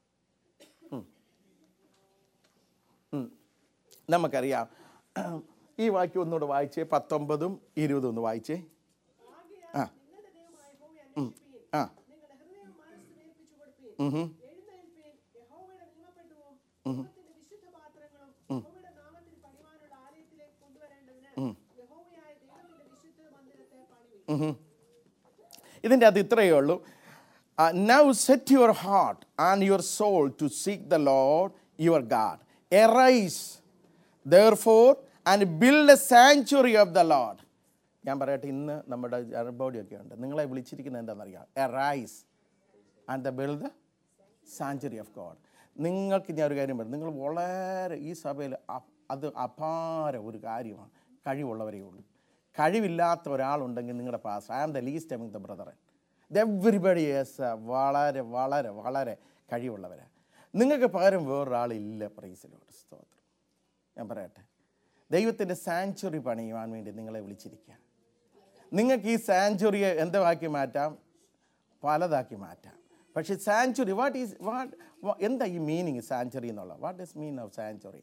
Speaker 1: ഉം. നമുക്കറിയാം ഈ വാക്യം ഒന്നുകൂടെ വായിച്ചേ പത്തൊമ്പതും ഇരുപതും ഒന്ന് വായിച്ചേ ആ
Speaker 2: നിങ്ങളുടെ ദൈവമായ യഹോവയെ അന്വേഷിപ്പീൻ.
Speaker 1: ആ
Speaker 2: നിങ്ങളുടെ ഹൃദയം മനസ്സ് വേർപ്പിച്ചു കൊടുപ്പീൻ.
Speaker 1: ഉഹും.
Speaker 2: എഴുന്നേൽപ്പീൻ. യഹോവയുടെ നിയമപ്പെട്ടവും ദൈവത്തിന്റെ വിശുദ്ധ പാത്രങ്ങളും യഹോവയുടെ നാമത്തിൽ പണിവാനുള്ള ആലയത്തിലേക്ക് കൊണ്ടുവരേണ്ടതിന് യഹോവയായ ദൈവത്തിന്റെ വിശുദ്ധ മന്ദിരത്തെ പണിവീൻ
Speaker 1: ഉഹും. ഇതിൻ്റെ അത് ഇത്രയേ ഉള്ളൂ now set your heart and your soul to seek the Lord your God arise therefore and build a sanctuary of the Lord ഞാൻ പറയട്ടെ ഇന്ന് നമ്മുടെ ജർബോഡിയൊക്കെ ഉണ്ട് നിങ്ങളെ വിളിച്ചിരിക്കുന്നത് എന്താണെന്നറിയാം arise and the build sanctuary of God നിങ്ങൾക്ക് ഞാൻ ഒരു കാര്യം പറയും നിങ്ങൾ വളരെ ഈ സഭയിൽ അ- അത് അപാര ഒരു കാര്യമാണ് കഴിവുള്ളവരേ ഉള്ളൂ കഴിവില്ലാത്ത ഒരാളുണ്ടെങ്കിൽ നിങ്ങളുടെ പാസ് I am the least among the brother everybody yes വളരെ വളരെ വളരെ കഴിവുള്ളവരാണ് നിങ്ങൾക്ക് പകരം വേറൊരാളില്ല പ്രൈസിലോട്ട് സ്തോത്രം ഞാൻ പറയട്ടെ ദൈവത്തിൻ്റെ സാഞ്ചുറി പണിയുവാൻ വേണ്ടി നിങ്ങളെ വിളിച്ചിരിക്കുക നിങ്ങൾക്ക് ഈ സാഞ്ചുറിയെ എന്താക്കി മാറ്റാം പലതാക്കി മാറ്റാം പക്ഷേ സാഞ്ചുറി വാട്ട് ഈസ് വാട്ട് എന്താ ഈ മീനിങ് സാഞ്ചുറി എന്നുള്ള what is mean of sanctuary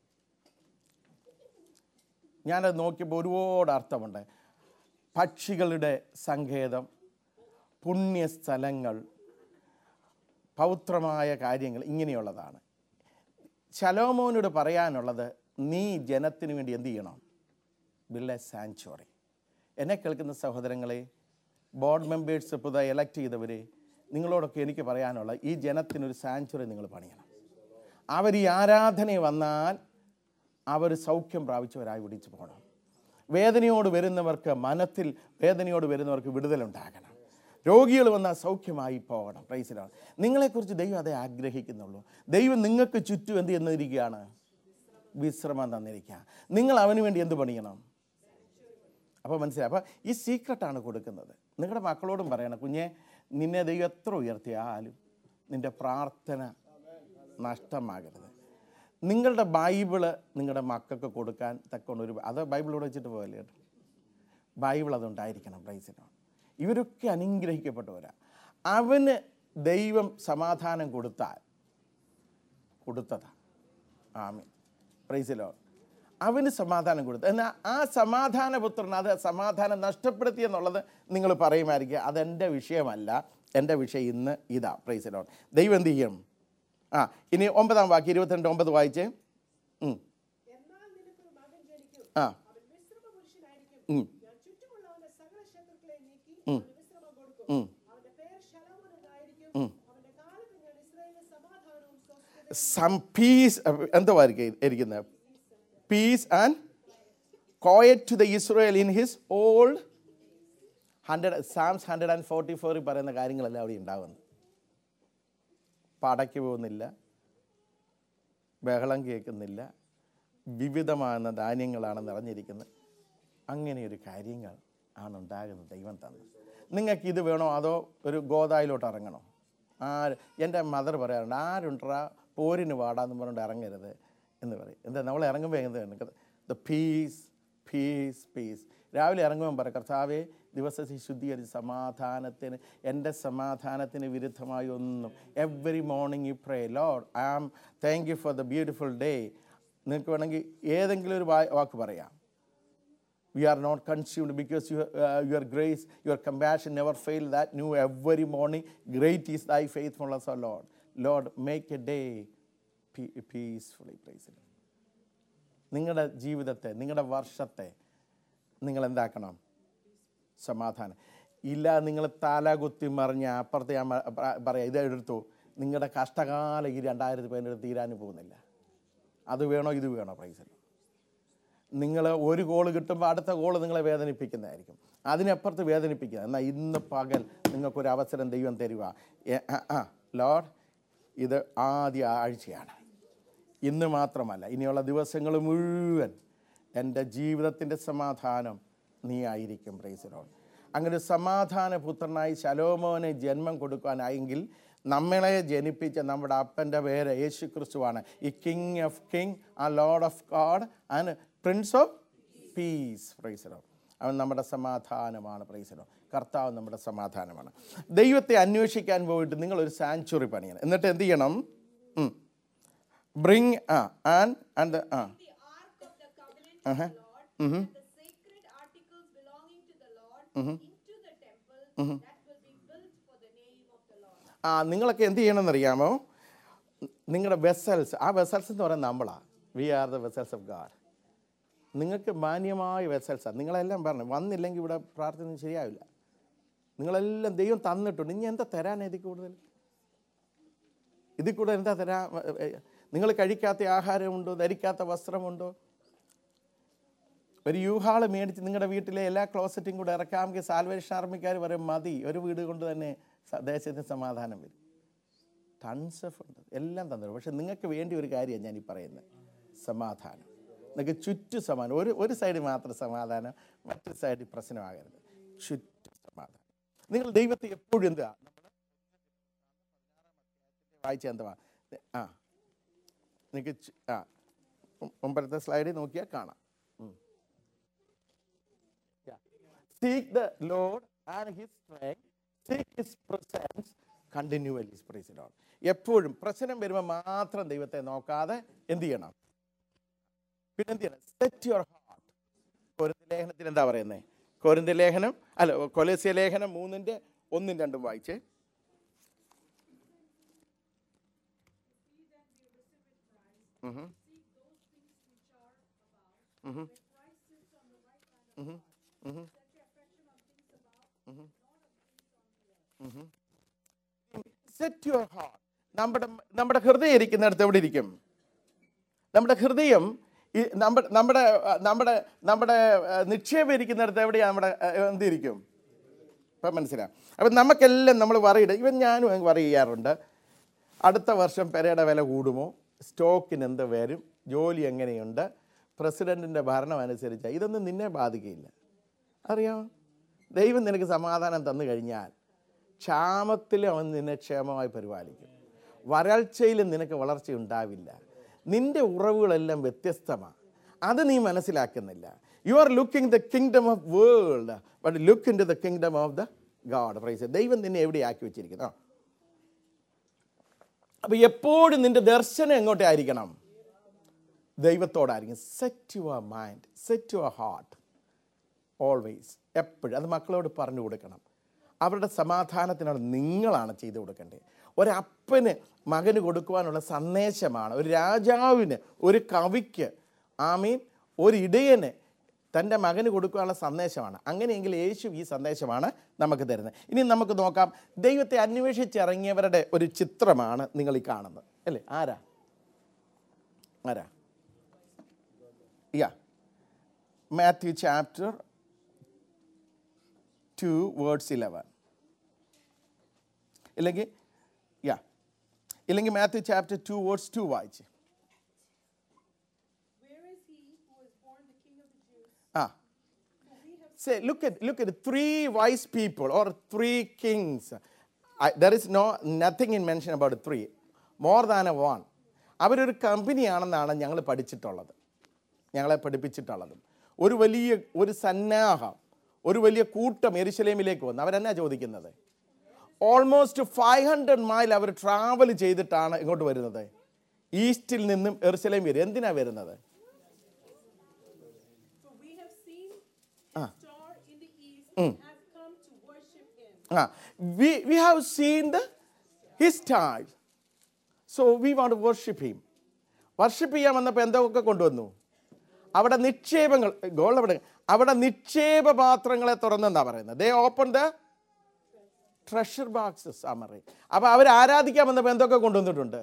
Speaker 1: ഞാനത് നോക്കിയപ്പോൾ ഒരുപാട് അർത്ഥമുണ്ട് പക്ഷികളുടെ സങ്കേതം പുണ്യസ്ഥലങ്ങൾ പൗത്രമായ കാര്യങ്ങൾ ഇങ്ങനെയുള്ളതാണ് ശലോമോനോട് പറയാനുള്ളത് നീ ജനത്തിന് വേണ്ടി എന്ത് ചെയ്യണം ബിൽഡ് എ സാങ്ച്വറി എന്നെ കേൾക്കുന്ന സഹോദരങ്ങളെ ബോർഡ് മെമ്പേഴ്സ് പുതുതായി എലക്ട് ചെയ്തവരെ നിങ്ങളോടൊക്കെ എനിക്ക് പറയാനുള്ള ഈ ജനത്തിനൊരു സാങ്ച്വറി നിങ്ങൾ പണിയണം അവർ ഈ ആരാധന വന്നാൽ അവർ സൗഖ്യം പ്രാപിച്ചവരായി വിടിച്ചു പോകണം വേദനയോട് വരുന്നവർക്ക് മനത്തിൽ വേദനയോട് വരുന്നവർക്ക് വിടുതലുണ്ടാകണം രോഗികൾ വന്നാൽ സൗഖ്യമായി പോകണം പ്രൈസിലാണ് നിങ്ങളെക്കുറിച്ച് ദൈവം അതേ ആഗ്രഹിക്കുന്നുള്ളൂ ദൈവം നിങ്ങൾക്ക് ചുറ്റും എന്ത് ചെയ്യുന്നിരിക്കുകയാണ് വിശ്രമം തന്നിരിക്കുക നിങ്ങൾ അവന് വേണ്ടി എന്ത് പണിയണം അപ്പോൾ മനസ്സിലായി അപ്പോൾ ഈ സീക്രട്ടാണ് കൊടുക്കുന്നത് നിങ്ങളുടെ മക്കളോടും പറയണം കുഞ്ഞെ നിന്നെ ദൈവം എത്ര ഉയർത്തിയാലും നിൻ്റെ പ്രാർത്ഥന നഷ്ടമാകരുത് നിങ്ങളുടെ ബൈബിള് നിങ്ങളുടെ മക്കൾക്ക് കൊടുക്കാൻ തക്കൊണ്ട് ഒരു അത് ബൈബിളോട് വെച്ചിട്ട് പോകല്ലേ കേട്ടോ ബൈബിൾ അതുണ്ടായിരിക്കണം പ്രൈസിനോ ഇവരൊക്കെ അനുഗ്രഹിക്കപ്പെട്ടവരാ അവന് ദൈവം സമാധാനം കൊടുത്താൽ കൊടുത്തതാ ആമീൻ പ്രൈസിലോ അവന് സമാധാനം കൊടുത്തു എന്നാൽ ആ സമാധാനപുത്രൻ അത് സമാധാനം നഷ്ടപ്പെടുത്തി എന്നുള്ളത് നിങ്ങൾ പറയുമായിരിക്കുക അതെൻ്റെ വിഷയമല്ല എൻ്റെ വിഷയം ഇന്ന് ഇതാ പ്രൈസിലോ ദൈവം എന്ത് ചെയ്യും ആ ഇനി ഒമ്പതാം വാക്ക് ഇരുപത്തിരണ്ട് ഒമ്പത് വായിച്ചേ ഉം.
Speaker 2: എന്നാൽ നിനക്കൊരു മകൻ ജനിക്കും
Speaker 1: ആ
Speaker 2: അവൻ വിശ്രമ പുരുഷനായിരിക്കും
Speaker 1: ഉം.
Speaker 2: ഞാൻ ചുറ്റുമുള്ളവന്റെ സകല ശത്രുക്കളെ നീക്കി അവന് വിശ്രമം കൊടുക്കും
Speaker 1: ഉം.
Speaker 2: അവന്റെ പേര് ശലോമോൻ എന്നായിരിക്കും അവന്റെ കാലത്ത് ഞാൻ ഇസ്രായേലിന് സമാധാനവും സ്വസ്ഥതയും
Speaker 1: സം പീസ് എന്തുവായിരിക്കും ഇരിക്കുന്നത് peace and quiet to the Israel in his old hundred Psalms hundred and forty ഫോറിൽ പറയുന്ന കാര്യങ്ങളെല്ലാം അവിടെ ഉണ്ടാകുന്നു പടയ്ക്ക് പോകുന്നില്ല ബഹളം കേൾക്കുന്നില്ല വിവിധമാകുന്ന ധാന്യങ്ങളാണ് നിറഞ്ഞിരിക്കുന്നത് അങ്ങനെയൊരു കാര്യങ്ങൾ ആണ് ഉണ്ടാകുന്നത് ദൈവം തന്നത് നിങ്ങൾക്ക് ഇത് വേണോ അതോ ഒരു ഗോദായിലോട്ട് ഇറങ്ങണോ ആര് എൻ്റെ മദർ പറയാറുണ്ട് ആരുണ്ടാ പോരിന് വാടാന്ന് പറഞ്ഞുകൊണ്ട് ഇറങ്ങരുത് എന്ന് പറയും എന്താ നമ്മൾ ഇറങ്ങുമ്പോൾ എന്ത് ദ പീസ് പീസ് പീസ് രാവിലെ ഇറങ്ങുമ്പോൾ പറ കർത്താവേ ദിവസത്തെ ശുദ്ധീകരിച്ച് സമാധാനത്തിന് എൻ്റെ സമാധാനത്തിന് വിരുദ്ധമായി ഒന്നും every morning you pray Lord I am thank you for the beautiful day നിങ്ങൾക്ക് വേണമെങ്കിൽ ഏതെങ്കിലും ഒരു വാ- വാക്ക് പറയാം we are not consumed because your, uh, your grace, your compassion never fail that new every morning. Great is thy faithfulness, O Lord. Lord, make a day pe- peacefully. Praise the Lord. നിങ്ങളുടെ ജീവിതത്തെ നിങ്ങളുടെ വർഷത്തെ നിങ്ങൾ എന്താക്കണം സമാധാനം ഇല്ല നിങ്ങൾ തല കുത്തി മറിഞ്ഞ് അപ്പുറത്ത് ഞാൻ മ- പ- പറയാം ഇത് എടുത്തു നിങ്ങളുടെ കഷ്ടകാലം ഈ രണ്ടായിരത്തി പതിനെട്ട് തീരാനും പോകുന്നില്ല അത് വേണോ ഇത് വേണോ പ്രൈസ് നിങ്ങൾ ഒരു ഗോൾ കിട്ടുമ്പോൾ അടുത്ത ഗോൾ നിങ്ങളെ വേദനിപ്പിക്കുന്നതായിരിക്കും അതിനപ്പുറത്ത് വേദനിപ്പിക്കുക എന്നാൽ ഇന്ന് പകൽ നിങ്ങൾക്കൊരു അവസരം ദൈവം തരുക എ- ആ, ആ ലോഡ് ഇത് ആദ്യ ആഴ്ചയാണ് ഇന്ന് മാത്രമല്ല ഇനിയുള്ള ദിവസങ്ങൾ മുഴുവൻ എൻ്റെ ജീവിതത്തിൻ്റെ സമാധാനം നീ ആയിരിക്കും പ്രൈസിലോൺ അങ്ങനെ ഒരു സമാധാന പുത്രനായി ശലോമോന് ജന്മം കൊടുക്കാനായെങ്കിൽ നമ്മളെ ജനിപ്പിച്ച നമ്മുടെ അപ്പൻ്റെ പേര് യേശു ക്രിസ്തുവാണ് ഈ king of king a Lord of God and prince of peace praise the Lord അവൻ നമ്മുടെ സമാധാനമാണ് പ്രൈസിലോ കർത്താവ് നമ്മുടെ സമാധാനമാണ് ദൈവത്തെ അന്വേഷിക്കാൻ പോയിട്ട് നിങ്ങളൊരു സാങ്ച്വറി പണിയണം എന്നിട്ട് എന്ത് ചെയ്യണം bring ah and and ah
Speaker 3: the ark of the covenant of the Lord and the sacred articles belonging to the Lord into the temple that will be built for the name of the Lord.
Speaker 1: ആ നിങ്ങളൊക്കെ എന്ത് ചെയ്യണമെന്നറിയാമോ നിങ്ങളുടെ vessels ആ vessels എന്ന് പറയുന്നത് നമ്മളാണ് we are the vessels of God നിങ്ങൾക്ക് മാന്യമായ വെസൽസാണ് നിങ്ങളെല്ലാം പറഞ്ഞു വന്നില്ലെങ്കിൽ ഇവിടെ പ്രാർത്ഥന ശരിയാവില്ല നിങ്ങളെല്ലാം ദൈവം തന്നിട്ടുണ്ട് ഇനി എന്താ തരാൻ ഇതിൽ കൂടുതൽ ഇതിൽ കൂടുതൽ എന്താ തരാ നിങ്ങൾ കഴിക്കാത്ത ആഹാരമുണ്ടോ ധരിക്കാത്ത വസ്ത്രമുണ്ടോ ഒരു യൂഹാള് മേടിച്ച് നിങ്ങളുടെ വീട്ടിലെ എല്ലാ ക്ലോസറ്റും കൂടെ ഇറക്കാമെങ്കിൽ സാൽവേഷൻ ആർമിക്കാർ പറയും മതി ഒരു വീട് കൊണ്ട് തന്നെ സ- ദേശത്തിന് സമാധാനം വരും ടൺസ് ഓഫ് ഉണ്ട് എല്ലാം തന്നിട്ടുണ്ട് പക്ഷെ നിങ്ങൾക്ക് വേണ്ടി ഒരു കാര്യമാണ് ഞാൻ ഈ പറയുന്നത് സമാധാനം നിങ്ങൾക്ക് ചുറ്റും സമാധാനം ഒരു ഒരു സൈഡിൽ മാത്രം സമാധാനം മറ്റൊരു സൈഡിൽ പ്രശ്നമാകരുത് ചുറ്റും സമാധാനം നിങ്ങൾ ദൈവത്തെ എപ്പോഴും എന്താ വായിച്ച എന്തുവാ ആ നിങ്ങൾക്ക് ചു- ആ മു- മുമ്പത്തെ സ്ലൈഡിൽ നോക്കിയാൽ കാണാം seek the Lord and his strength seek his presence continually praise Lord എപ്പോഴും പ്രശ്നം വരുമ്പോൾ മാത്രം ദൈവത്തെ നോക്കാതെ എന്ത് ചെയ്യണം പിന്നെ എന്ത് ചെയ്യണം സെറ്റ് യുവർ ഹാർട്ട് കൊരിന്ത ലേഖനത്തിൽ എന്താ പറയുന്നത് കൊരിന്ത ലേഖനം അല്ല കൊലേസ്യ ലേഖനം മൂന്നിൻ്റെ ഒന്നും രണ്ടും വായിച്ചേ Mhm. Mhm. Mhm. Mhm. Mhm. Set your heart നമ്മുടെ നമ്മുടെ ഹൃദയം ഇരിക്കുന്നിടത്ത് എവിടെ ഇരിക്കും നമ്മുടെ ഹൃദയം ഈ നമ്മുടെ നമ്മുടെ അഹ്, നമ്മുടെ നമ്മുടെ അഹ്, നിക്ഷേപം ഇരിക്കുന്നിടത്ത് എവിടെയാണ് നമ്മുടെ അഹ്, എന്തിരിക്കും ഇപ്പം മനസ്സിലാവും അപ്പം നമുക്കെല്ലാം നമ്മൾ പറയിട ഇവൻ ഞാനും അങ്ങ് വറി ചെയ്യാറുണ്ട് അടുത്ത വർഷം പെരയുടെ വില കൂടുമോ സ്റ്റോക്കിന് എന്ത് വരും ജോലി എങ്ങനെയുണ്ട് പ്രസിഡൻറ്റിൻ്റെ ഭരണം അനുസരിച്ച് ഇതൊന്നും നിന്നെ ബാധിക്കുകയില്ല അറിയാമോ ദൈവം നിനക്ക് സമാധാനം തന്നു കഴിഞ്ഞാൽ ക്ഷാമത്തിൽ അവൻ നിന്നെ ക്ഷേമമായി പരിപാലിക്കും വരൾച്ചയിലും നിനക്ക് വളർച്ച ഉണ്ടാവില്ല നിന്റെ ഉറവുകളെല്ലാം വ്യത്യസ്തമാണ് അത് നീ മനസ്സിലാക്കുന്നില്ല you are looking the kingdom of world but look into the kingdom of the God praise ദൈവം നിന്നെ എവിടെയാക്കി വെച്ചിരിക്കുന്നു ആ. അപ്പോൾ എപ്പോഴും നിന്റെ ദർശനം എങ്ങോട്ടേ ആയിരിക്കണം ദൈവത്തോടായിരിക്കും set your mind set your heart always എപ്പോഴും അത് മക്കളോട് പറഞ്ഞു കൊടുക്കണം അവരുടെ സമാധാനത്തിനാണ് നിങ്ങളാണ് ചെയ്തു കൊടുക്കേണ്ടത് ഒരപ്പന് മകന് കൊടുക്കുവാനുള്ള സന്ദേശമാണ് ഒരു രാജാവിന് ഒരു കവിക്ക് ആമീൻ ഒരു ഇടയന് തൻ്റെ മകന് കൊടുക്കാനുള്ള സന്ദേശമാണ് അങ്ങനെയെങ്കിൽ യേശു ഈ സന്ദേശമാണ് നമുക്ക് തരുന്നത് ഇനി നമുക്ക് നോക്കാം ദൈവത്തെ അന്വേഷിച്ചിറങ്ങിയവരുടെ ഒരു ചിത്രമാണ് നിങ്ങൾ ഈ കാണുന്നത് അല്ലേ ആരാ ആരാ യാ Matthew chapter two words eleven ഇല്ലെങ്കിൽ യാ ഇല്ലെങ്കിൽ Matthew chapter two words two വായിച്ച്
Speaker 2: Where is he who was born the King of the Jews?
Speaker 1: ആ Say, look at look at three wise people or three kings. I, there is no nothing in mention about three, more than a one. അവരൊരു കമ്പനിയാണെന്നാണ് ഞങ്ങൾ പഠിച്ചിട്ടുള്ളത് ഞങ്ങളെ പഠിപ്പിച്ചിട്ടുള്ളത് ഒരു വലിയ ഒരു സന്നാഹം ഒരു വലിയ കൂട്ടം എരുശലേമിലേക്ക് വന്നു അവരെന്നാ ചോദിക്കുന്നത് ഓൾമോസ്റ്റ് ഫൈവ് ഹൺഡ്രഡ് മൈൽ അവർ ട്രാവൽ ചെയ്തിട്ടാണ് ഇങ്ങോട്ട് വരുന്നത് ഈസ്റ്റിൽ നിന്നും എറുസലേം വരും എന്തിനാ വരുന്നത്
Speaker 2: For we have seen
Speaker 1: Ah.
Speaker 2: his star in the east and have come to worship him.
Speaker 1: Ah, we, we have seen the, his time. So we want to worship him. Worship ചെയ്യാൻ വന്നപ്പോൾ എന്തൊക്കെ കൊണ്ടുവന്നു അവിടെ നിക്ഷേപങ്ങൾ goal അവിടെ അവിടെ നിക്ഷേപ പാത്രങ്ങളെ തുറന്നെന്നാ പറയുന്നത് they open the treasure boxes അമറി അപ്പോൾ അവർ ആരാധിക്കാൻ വന്നപ്പോൾ എന്തൊക്കെ കൊണ്ടുവന്നിട്ടുണ്ട്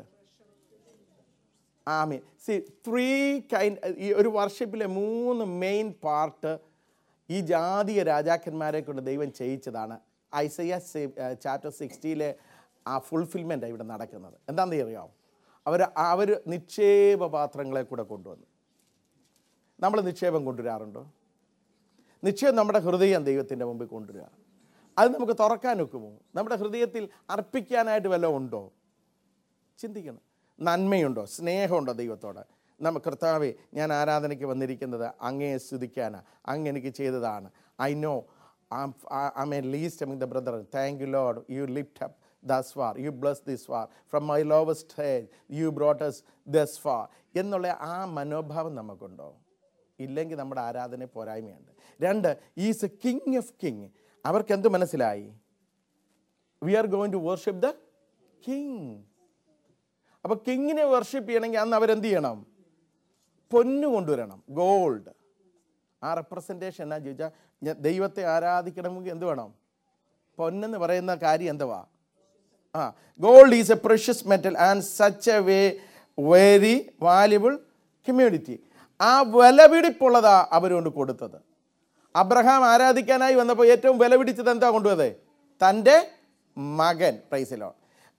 Speaker 1: ആമി സി ത്രീ കൈൻഡ് ഈ ഒരു വർഷിപ്പിലെ മൂന്ന് മെയിൻ പാർട്ട് ഈ ജാതീയ രാജാക്കന്മാരെ കൊണ്ട് ദൈവം ചെയ്യിച്ചതാണ് ഐസയ ചാപ്റ്റർ സിക്സ്റ്റിയിലെ ആ ഫുൾഫിൽമെൻ്റ് ഇവിടെ നടക്കുന്നത് എന്താണെന്ന് അറിയാമോ അവർ അവർ നിക്ഷേപ പാത്രങ്ങളെ കൂടെ കൊണ്ടുവന്നു നമ്മൾ നിക്ഷേപം കൊണ്ടുവരാറുണ്ടോ നിശ്ചയം നമ്മുടെ ഹൃദയം ദൈവത്തിൻ്റെ മുമ്പിൽ കൊണ്ടുവരിക അത് നമുക്ക് തുറക്കാൻ ഒക്കുമോ നമ്മുടെ ഹൃദയത്തിൽ അർപ്പിക്കാനായിട്ട് വല്ലതും ഉണ്ടോ ചിന്തിക്കണം നന്മയുണ്ടോ സ്നേഹമുണ്ടോ ദൈവത്തോട് നമ്മ കർത്താവെ ഞാൻ ആരാധനയ്ക്ക് വന്നിരിക്കുന്നത് അങ്ങയെ സ്തുതിക്കാനാണ് അങ്ങ് എനിക്ക് ചെയ്തതാണ് I know I a least among the brother thank you Lord you lift up thus far you bless this far from my lowest stage you brought us thus far എന്നുള്ള ആ മനോഭാവം നമുക്കുണ്ടോ ഇല്ലെങ്കിൽ നമ്മുടെ ആരാധന പോരായ്മയുണ്ട് രണ്ട് is a king of king അവർക്ക് എന്ത് മനസ്സിലായി we are going to worship the king അപ്പോൾ കിങ്ങിനെ വർഷിപ്പ് ചെയ്യണമെങ്കിൽ അന്ന് അവരെന്ത് ചെയ്യണം പൊന്നു കൊണ്ടുവരണം ഗോൾഡ് ആ റെപ്രസെൻറ്റേഷൻ എന്നാ ചോദിച്ചാൽ ഞ- ദൈവത്തെ ആരാധിക്കണമെങ്കിൽ എന്ത് വേണം പൊന്നെന്ന് പറയുന്ന കാര്യം എന്തുവാ ആ gold is a precious metal and such a way very valuable community ആ വിലപിടിപ്പുള്ളതാ അവരുകൊണ്ട് കൊടുത്തത് അബ്രഹാം ആരാധിക്കാനായി വന്നപ്പോൾ ഏറ്റവും വിലപിടിച്ചത് എന്താ കൊണ്ടുവന്നത് തൻ്റെ മകൻ പ്രൈസിലോ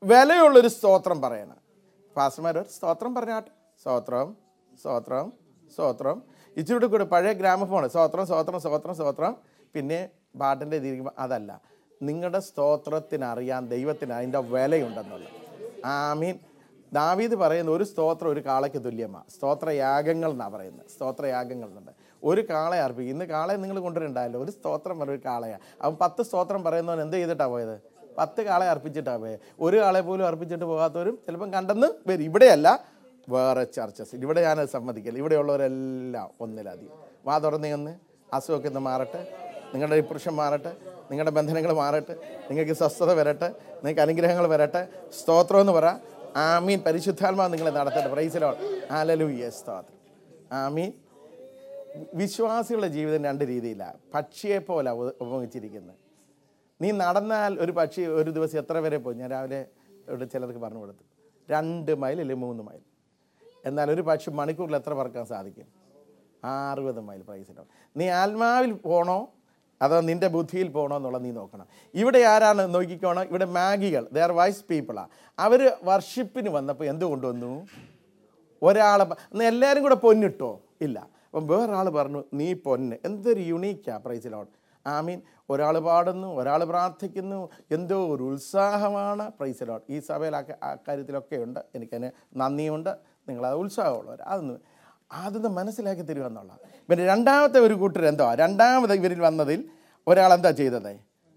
Speaker 1: വിലയുള്ളൊരു സ്തോത്രം പറയണം പാസ്റ്റർമാർ ഒരു സ്തോത്രം പറഞ്ഞാട്ടെ സ്തോത്രം സ്തോത്രം സ്തോത്രം ഇച്ചിരി കൂടെ പഴയ ഗ്രാമഫോൺ സ്തോത്രം സ്തോത്രം സ്തോത്രം സ്തോത്രം പിന്നെ പാട്ടിൻ്റെ ഇതിരിക്കുമ്പോൾ അതല്ല നിങ്ങളുടെ സ്തോത്രത്തിന് അറിയാൻ ദൈവത്തിന് അതിൻ്റെ വിലയുണ്ടെന്നുള്ളത് ആമീൻ ദാവീദ് പറയുന്ന ഒരു സ്തോത്രം ഒരു കാളയ്ക്ക് തുല്യമാണ് സ്തോത്രയാഗങ്ങൾ എന്നാണ് പറയുന്നത് സ്തോത്രയാഗങ്ങൾ എന്നുണ്ട് ഒരു കാളയെ അർപ്പിക്കും ഇന്ന് കാളയെ നിങ്ങൾ കൊണ്ടുവരണ്ടായല്ലോ ഒരു സ്തോത്രം പറയും ഒരു കാളയാണ് അവൻ പത്ത് സ്തോത്രം പറയുന്നവൻ എന്ത് ചെയ്തിട്ടാണ് പോയത് പത്ത് കാളെ അർപ്പിച്ചിട്ടാണ് പോയത് ഒരു കാളെ പോലും അർപ്പിച്ചിട്ട് പോകാത്തവരും ചിലപ്പം കണ്ടെന്ന് വരും ഇവിടെയല്ല വേറെ ചർച്ചസ് ഇവിടെ ഞാനത് സമ്മതിക്കില്ല ഇവിടെയുള്ളവരെല്ലാം ഒന്നിലധികം വാ തുറന്നേ ഒന്ന് അസുഖമൊക്കെ ഒന്ന് മാറട്ടെ നിങ്ങളുടെ ഡിപ്രഷൻ മാറട്ടെ നിങ്ങളുടെ ബന്ധനങ്ങൾ മാറട്ടെ നിങ്ങൾക്ക് സ്വസ്ഥത വരട്ടെ നിങ്ങൾക്ക് അനുഗ്രഹങ്ങൾ വരട്ടെ സ്തോത്രം എന്ന് പറ ആമീൻ പരിശുദ്ധാത്മാവ് നിങ്ങളെ നടത്തട്ടെ പ്രൈസിലോ ആലലൂയ സ്തോത്രം ആമീൻ വിശ്വാസികളുടെ ജീവിതം രണ്ട് രീതിയിലാണ് പക്ഷിയെ പോലെ ഉപയോഗിച്ചിരിക്കുന്നത് നീ നടന്നാൽ ഒരു പക്ഷി ഒരു ദിവസം എത്ര വരെ പോയി ഞാൻ രാവിലെ ഇവിടെ ചിലർക്ക് പറഞ്ഞു കൊടുത്തു രണ്ട് മൈൽ അല്ലെങ്കിൽ മൂന്ന് മൈൽ എന്നാൽ ഒരു പക്ഷി മണിക്കൂറിൽ എത്ര പറക്കാൻ സാധിക്കും അറുപത് മൈൽ പ്രൈസിലോ നീ ആത്മാവിൽ പോണോ അതോ നിന്റെ ബുദ്ധിയിൽ പോകണോ എന്നുള്ളത് നീ നോക്കണം ഇവിടെ ആരാണ് നോക്കിക്കോണം ഇവിടെ മാഗികൾ ദേ ആർ വൈസ് പീപ്പിളാണ് അവർ വർഷിപ്പിന് വന്നപ്പോൾ എന്ത് കൊണ്ടുവന്നു ഒരാളെ പ- എന്നാ എല്ലാവരും കൂടെ പൊന്നിട്ടോ ഇല്ല അപ്പം വേറൊരാൾ പറഞ്ഞു നീ പൊന്ന് എന്തൊരു യുണീക്കാ പ്രൈസിലോൺ ആമീൻ ഒരാൾ പാടുന്നു ഒരാൾ പ്രാർത്ഥിക്കുന്നു എന്തോ ഒരു ഉത്സാഹമാണ് പ്രൈസിലോൺ ഈ സഭയിൽ ആ ആ കാര്യത്തിലൊക്കെ ഉണ്ട് എനിക്കതിന് നന്ദിയുണ്ട് നിങ്ങളത് ഉത്സാഹമുള്ളവർ അതൊന്ന് അതൊന്ന് മനസ്സിലാക്കി തരിക എന്നുള്ള പിന്നെ രണ്ടാമത്തെ ഒരു കൂട്ടർ എന്തോ രണ്ടാമത് ഇവരിൽ വന്നതിൽ ഒരാൾ എന്താ ചെയ്തത്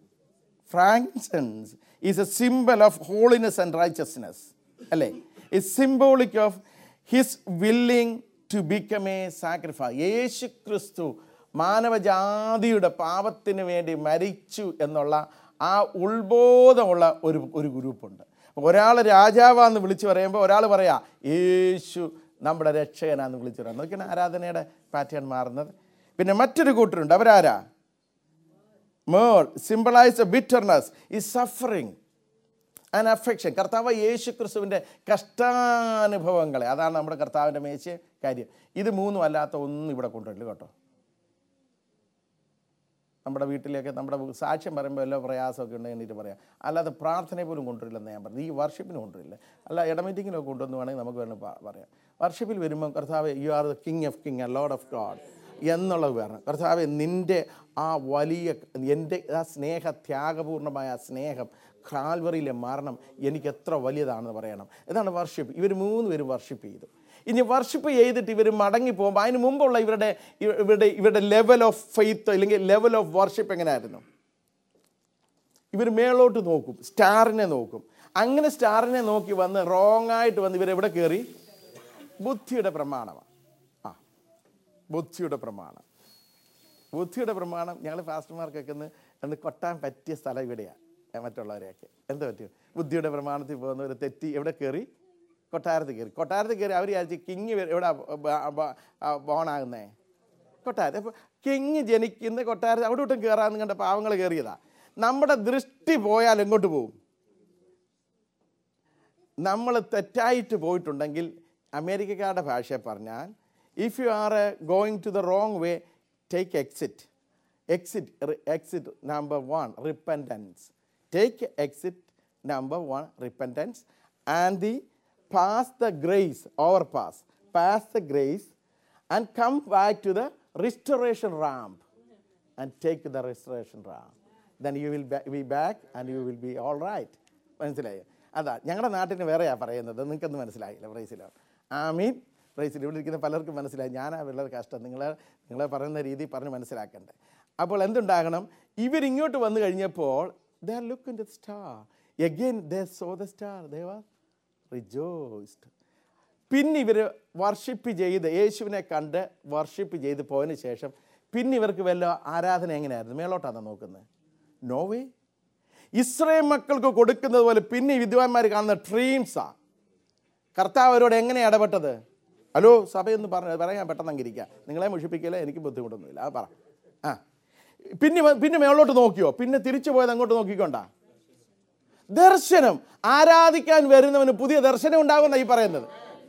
Speaker 1: frankincense is a symbol of holiness and righteousness അല്ലേ is symbolic of his willing to become a sacrifice യേശു ക്രിസ്തു മാനവജാതിയുടെ പാപത്തിന് വേണ്ടി മരിച്ചു എന്നുള്ള ആ ഉത്ബോധമുള്ള ഒരു ഒരു ഗ്രൂപ്പുണ്ട് ഒരാൾ രാജാവാന്ന് വിളിച്ചു പറയുമ്പോൾ ഒരാൾ പറയാ യേശു നമ്മുടെ രക്ഷകനാന്ന് വിളിച്ചു പറയാം നോക്കിയാണ് ആരാധനയുടെ പാറ്റേൺ മാറുന്നത് പിന്നെ മറ്റൊരു കൂട്ടരുണ്ട് അവരാരാ മേൾ സിംബിളൈസ് എ ബിറ്റർനെസ് ഈ സഫറിങ് ആൻഡ് അഫെക്ഷൻ കർത്താവ് യേശു ക്രിസ്തുവിൻ്റെ കഷ്ടാനുഭവങ്ങളെ അതാണ് നമ്മുടെ കർത്താവിൻ്റെ മേശ കാര്യം ഇത് മൂന്നും അല്ലാത്ത ഒന്നും ഇവിടെ കൊണ്ടുവരില്ല കേട്ടോ നമ്മുടെ വീട്ടിലേക്ക് നമ്മുടെ സാക്ഷ്യം പറയുമ്പോൾ വല്ല പ്രയാസമൊക്കെ ഉണ്ടെങ്കിൽ എന്നിട്ട് പറയാം അല്ലാതെ പ്രാർത്ഥനയെ പോലും കൊണ്ടുവരില്ലെന്ന് ഞാൻ പറഞ്ഞു ഈ വർഷിപ്പിന് കൊണ്ടുവരില്ല അല്ല ഇടമീറ്റിങ്ങിലൊക്കെ കൊണ്ടുവന്ന് വേണമെങ്കിൽ നമുക്ക് വേണം പ- പറയാം വർഷിപ്പിൽ വരുമ്പോൾ കർത്താവ് you are the king of king Lord of God എന്നുള്ളത് വേണം കർത്താവ് നിൻ്റെ ആ വലിയ എൻ്റെ ആ സ്നേഹ ത്യാഗപൂർണമായ ആ സ്നേഹം കാൽവറിയിലെ മരണം എനിക്ക് എത്ര വലിയതാണെന്ന് പറയണം ഇതാണ് വർഷിപ്പ് ഇവർ മൂന്ന് പേരും വർഷിപ്പ് ചെയ്തു ഇനി വർഷിപ്പ് ചെയ്തിട്ട് ഇവർ മടങ്ങി പോകുമ്പോൾ അതിന് മുമ്പുള്ള ഇവരുടെ ഇവ- ഇവരുടെ ഇവരുടെ ലെവൽ ഓഫ് ഫെയ്ത്ത് അല്ലെങ്കിൽ ലെവൽ ഓഫ് വർഷിപ്പ് എങ്ങനെയായിരുന്നു ഇവർ മേളോട്ട് നോക്കും സ്റ്റാറിനെ നോക്കും അങ്ങനെ സ്റ്റാറിനെ നോക്കി വന്ന് റോങ് ആയിട്ട് വന്ന് ഇവരെവിടെ കയറി ബുദ്ധിയുടെ പ്രമാണമാണ് ആ ബുദ്ധിയുടെ പ്രമാണം ബുദ്ധിയുടെ പ്രമാണം ഞങ്ങൾ ഫാസ്റ്റർമാർക്കൊക്കെ ഒന്ന് ഒന്ന് കൊട്ടാൻ പറ്റിയ സ്ഥലം ഇവിടെയാണ് മറ്റുള്ളവരെയൊക്കെ എന്താ പറ്റും ബുദ്ധിയുടെ പ്രമാണത്തിൽ പോകുന്നവർ തെറ്റി എവിടെ കയറി കൊട്ടാരത്തിൽ കയറി കൊട്ടാരത്തിൽ കയറി അവർ വിചാരിച്ച് കിങ് എവിടെ ബോണാകുന്നേ കൊട്ടാരം അപ്പോൾ കിങ് ജനിക്കുന്ന കൊട്ടാരത്തിൽ അവിടെ വിട്ടും കയറാമെന്ന് കണ്ട പാവങ്ങൾ കയറിയതാ നമ്മുടെ ദൃഷ്ടി പോയാൽ എങ്ങോട്ട് പോകും നമ്മൾ തെറ്റായിട്ട് പോയിട്ടുണ്ടെങ്കിൽ അമേരിക്കക്കാരുടെ ഭാഷ പറഞ്ഞാൽ if you are going to the wrong way take exit exit exit number one repentance take exit number one repentance and the pass the grace over pass pass the grace and come back to the restoration ramp and take the restoration round. Then you will ba- be back and you will be all right. മനസ്സിലായോ അതാ ഞങ്ങളുടെ നാട്ടിന് വേറെയാ പറയുന്നത് നിങ്ങൾക്കൊന്നും മനസ്സിലായില്ല പ്രൈസിലോ ആമീൻ പ്രൈസിൽ ഇവിടെ ഇരിക്കുന്ന പലർക്കും മനസ്സിലായി ഞാനാ വളരെ കഷ്ടം നിങ്ങളെ നിങ്ങളെ പറയുന്ന രീതി പറഞ്ഞ് മനസ്സിലാക്കണ്ടേ അപ്പോൾ എന്തുണ്ടാകണം ഇവരിങ്ങോട്ട് വന്നു കഴിഞ്ഞപ്പോൾ they are look in the star again they saw the star they were rejoiced പിന്നെ ഇവർ വർഷിപ്പ് ചെയ്ത് യേശുവിനെ കണ്ട് വർഷിപ്പ് ചെയ്ത് പോയതിന് ശേഷം പിന്നെ ഇവർക്ക് വല്ല ആരാധന എങ്ങനെയായിരുന്നു മേലോട്ടാണ് നോക്കുന്നത് നോവേ ഇസ്രയേൽ മക്കൾക്ക് കൊടുക്കുന്നത് പോലെ പിന്നെ ഈ വിദ്വാൻമാർ കാണുന്ന ഡ്രീംസാ കർത്താവ് അവരോട് എങ്ങനെ ഇടപെട്ടത് ഹലോ സഭയൊന്ന് പറഞ്ഞ പറയാൻ പെട്ടെന്ന് അങ്കിരിക്കുക നിങ്ങളെ മുഷിപ്പിക്കില്ല എനിക്ക് ബുദ്ധിമുട്ടൊന്നുമില്ല അത് പറ ആ പിന്നെ വ- പിന്നെ മേളോട്ട് നോക്കിയോ പിന്നെ തിരിച്ചു പോയത് അങ്ങോട്ട് നോക്കിക്കൊണ്ടാ ദർശനം ആരാധിക്കാൻ വരുന്നവന് പുതിയ ദർശനം ഉണ്ടാകുമെന്നാണ് ഈ പറയുന്നത്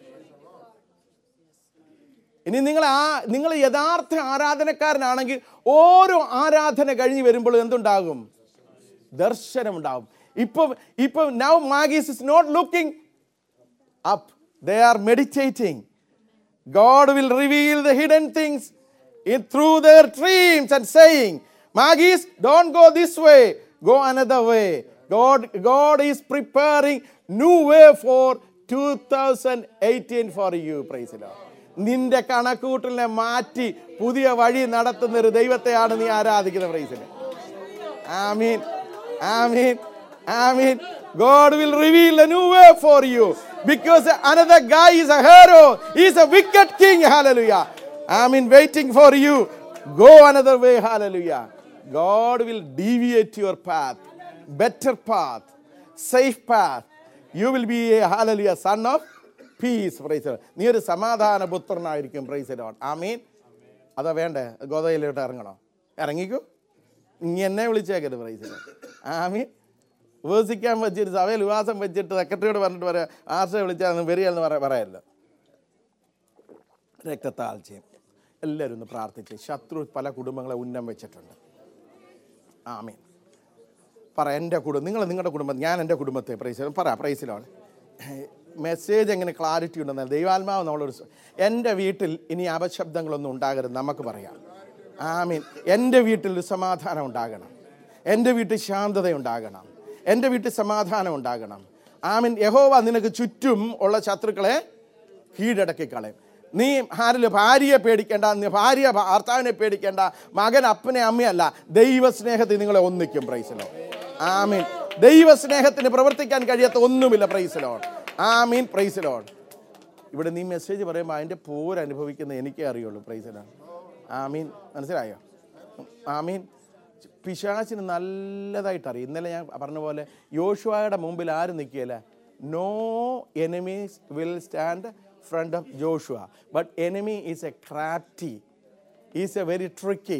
Speaker 1: ഇനി നിങ്ങൾ ആ നിങ്ങൾ യഥാർത്ഥ ആരാധനക്കാരനാണെങ്കിൽ ഓരോ ആരാധന കഴിഞ്ഞ് വരുമ്പോൾ എന്തുണ്ടാകും ദർശനം ഉണ്ടാകും ഇപ്പം ഇപ്പം now magis is not looking up. They are meditating. God will reveal the hidden things in, through their dreams and saying, Magis, don't go this way, go another way. God, God is preparing new way for 2018 for you. Praise the Lord. നിന്റെ കണക്കൂട്ടലിനെ മാറ്റി പുതിയ വഴി നടത്തുന്ന ഒരു ദൈവത്തെയാണ് നീ ആരാധിക്കുന്നത് പ്രൈസിന് Amen. Amen. Amen. God will reveal a new way for you because another guy is a hero. He's a wicked king. Hallelujah. Amen. Waiting for you. Go another way. Hallelujah. God will deviate your path. Better path. Safe path. You will be a hallelujah son of peace. Praise the Lord. നീ ഒരു സമാധാന പുത്രനായിരിക്കും price load ആമീൻ അതാ വേണ്ടേ ഗോതയിലോട്ട് ഇറങ്ങണോ ഇറങ്ങിക്കോ ഇനി എന്നെ വിളിച്ചേക്കരുത് പ്രൈസിൽ ആമീൻ ഉപസിക്കാൻ വെച്ചിട്ട് സഭയിൽ വിവാസം വെച്ചിട്ട് സെക്രട്ടറിയോട് പറഞ്ഞിട്ട് പറയാം ആശ്രയ വിളിച്ചാൽ വരികയെന്ന് പറ പറയല്ലോ രക്തത്താഴ്ചയും എല്ലാവരും ഒന്ന് പ്രാർത്ഥിച്ച് ശത്രു പല കുടുംബങ്ങളെ ഉന്നം വെച്ചിട്ടുണ്ട് ആമീൻ പറ എൻ്റെ കുടുംബം നിങ്ങൾ നിങ്ങളുടെ കുടുംബം ഞാൻ എൻ്റെ കുടുംബത്തെ പ്രൈസ് പറ പ്രൈസിലാണ് മെസ്സേജ് എങ്ങനെ ക്ലാരിറ്റി ഉണ്ടെന്നാൽ ദൈവാത്മാവ് നമ്മളൊരു സ- എൻ്റെ വീട്ടിൽ ഇനി അപശബ്ദങ്ങളൊന്നും ഉണ്ടാകരുത് നമുക്ക് പറയാം ആമീൻ എൻ്റെ വീട്ടിൽ ഒരു സമാധാനം ഉണ്ടാകണം എൻ്റെ വീട്ടിൽ ശാന്തത ഉണ്ടാകണം എൻ്റെ വീട്ടിൽ സമാധാനം ഉണ്ടാകണം ആമീൻ യഹോവ നിനക്ക് ചുറ്റും ഉള്ള ശത്രുക്കളെ കീഴടക്കി കളയും നീ ആരില് ഭാര്യയെ പേടിക്കേണ്ട നീ ഭാര്യ ഭർത്താവിനെ പേടിക്കേണ്ട മകൻ അപ്പനെ അമ്മയല്ല ദൈവസ്നേഹത്തിൽ നിങ്ങളെ ഒന്നിക്കും പ്രൈസിലോ ആമീൻ ദൈവസ്നേഹത്തിന് പ്രവർത്തിക്കാൻ കഴിയാത്ത ഒന്നുമില്ല പ്രൈസിലോൺ ആമീൻ പ്രൈസിലോൺ ഇവിടെ നീ മെസ്സേജ് പറയുമ്പോൾ അതിൻ്റെ പോര് അനുഭവിക്കുന്ന എനിക്കേ അറിയുള്ളൂ പ്രൈസിലോൺ ആമീൻ മനസ്സിലായോ ആമീൻ പിശാചിന് നല്ലതായിട്ട് അറിയാം ഇന്നലെ ഞാൻ പറഞ്ഞ പോലെ യോശുവയുടെ മുമ്പിൽ ആരും നിൽക്കുകയില്ല no enemies will stand front of Joshua but enemy is a crafty is a very tricky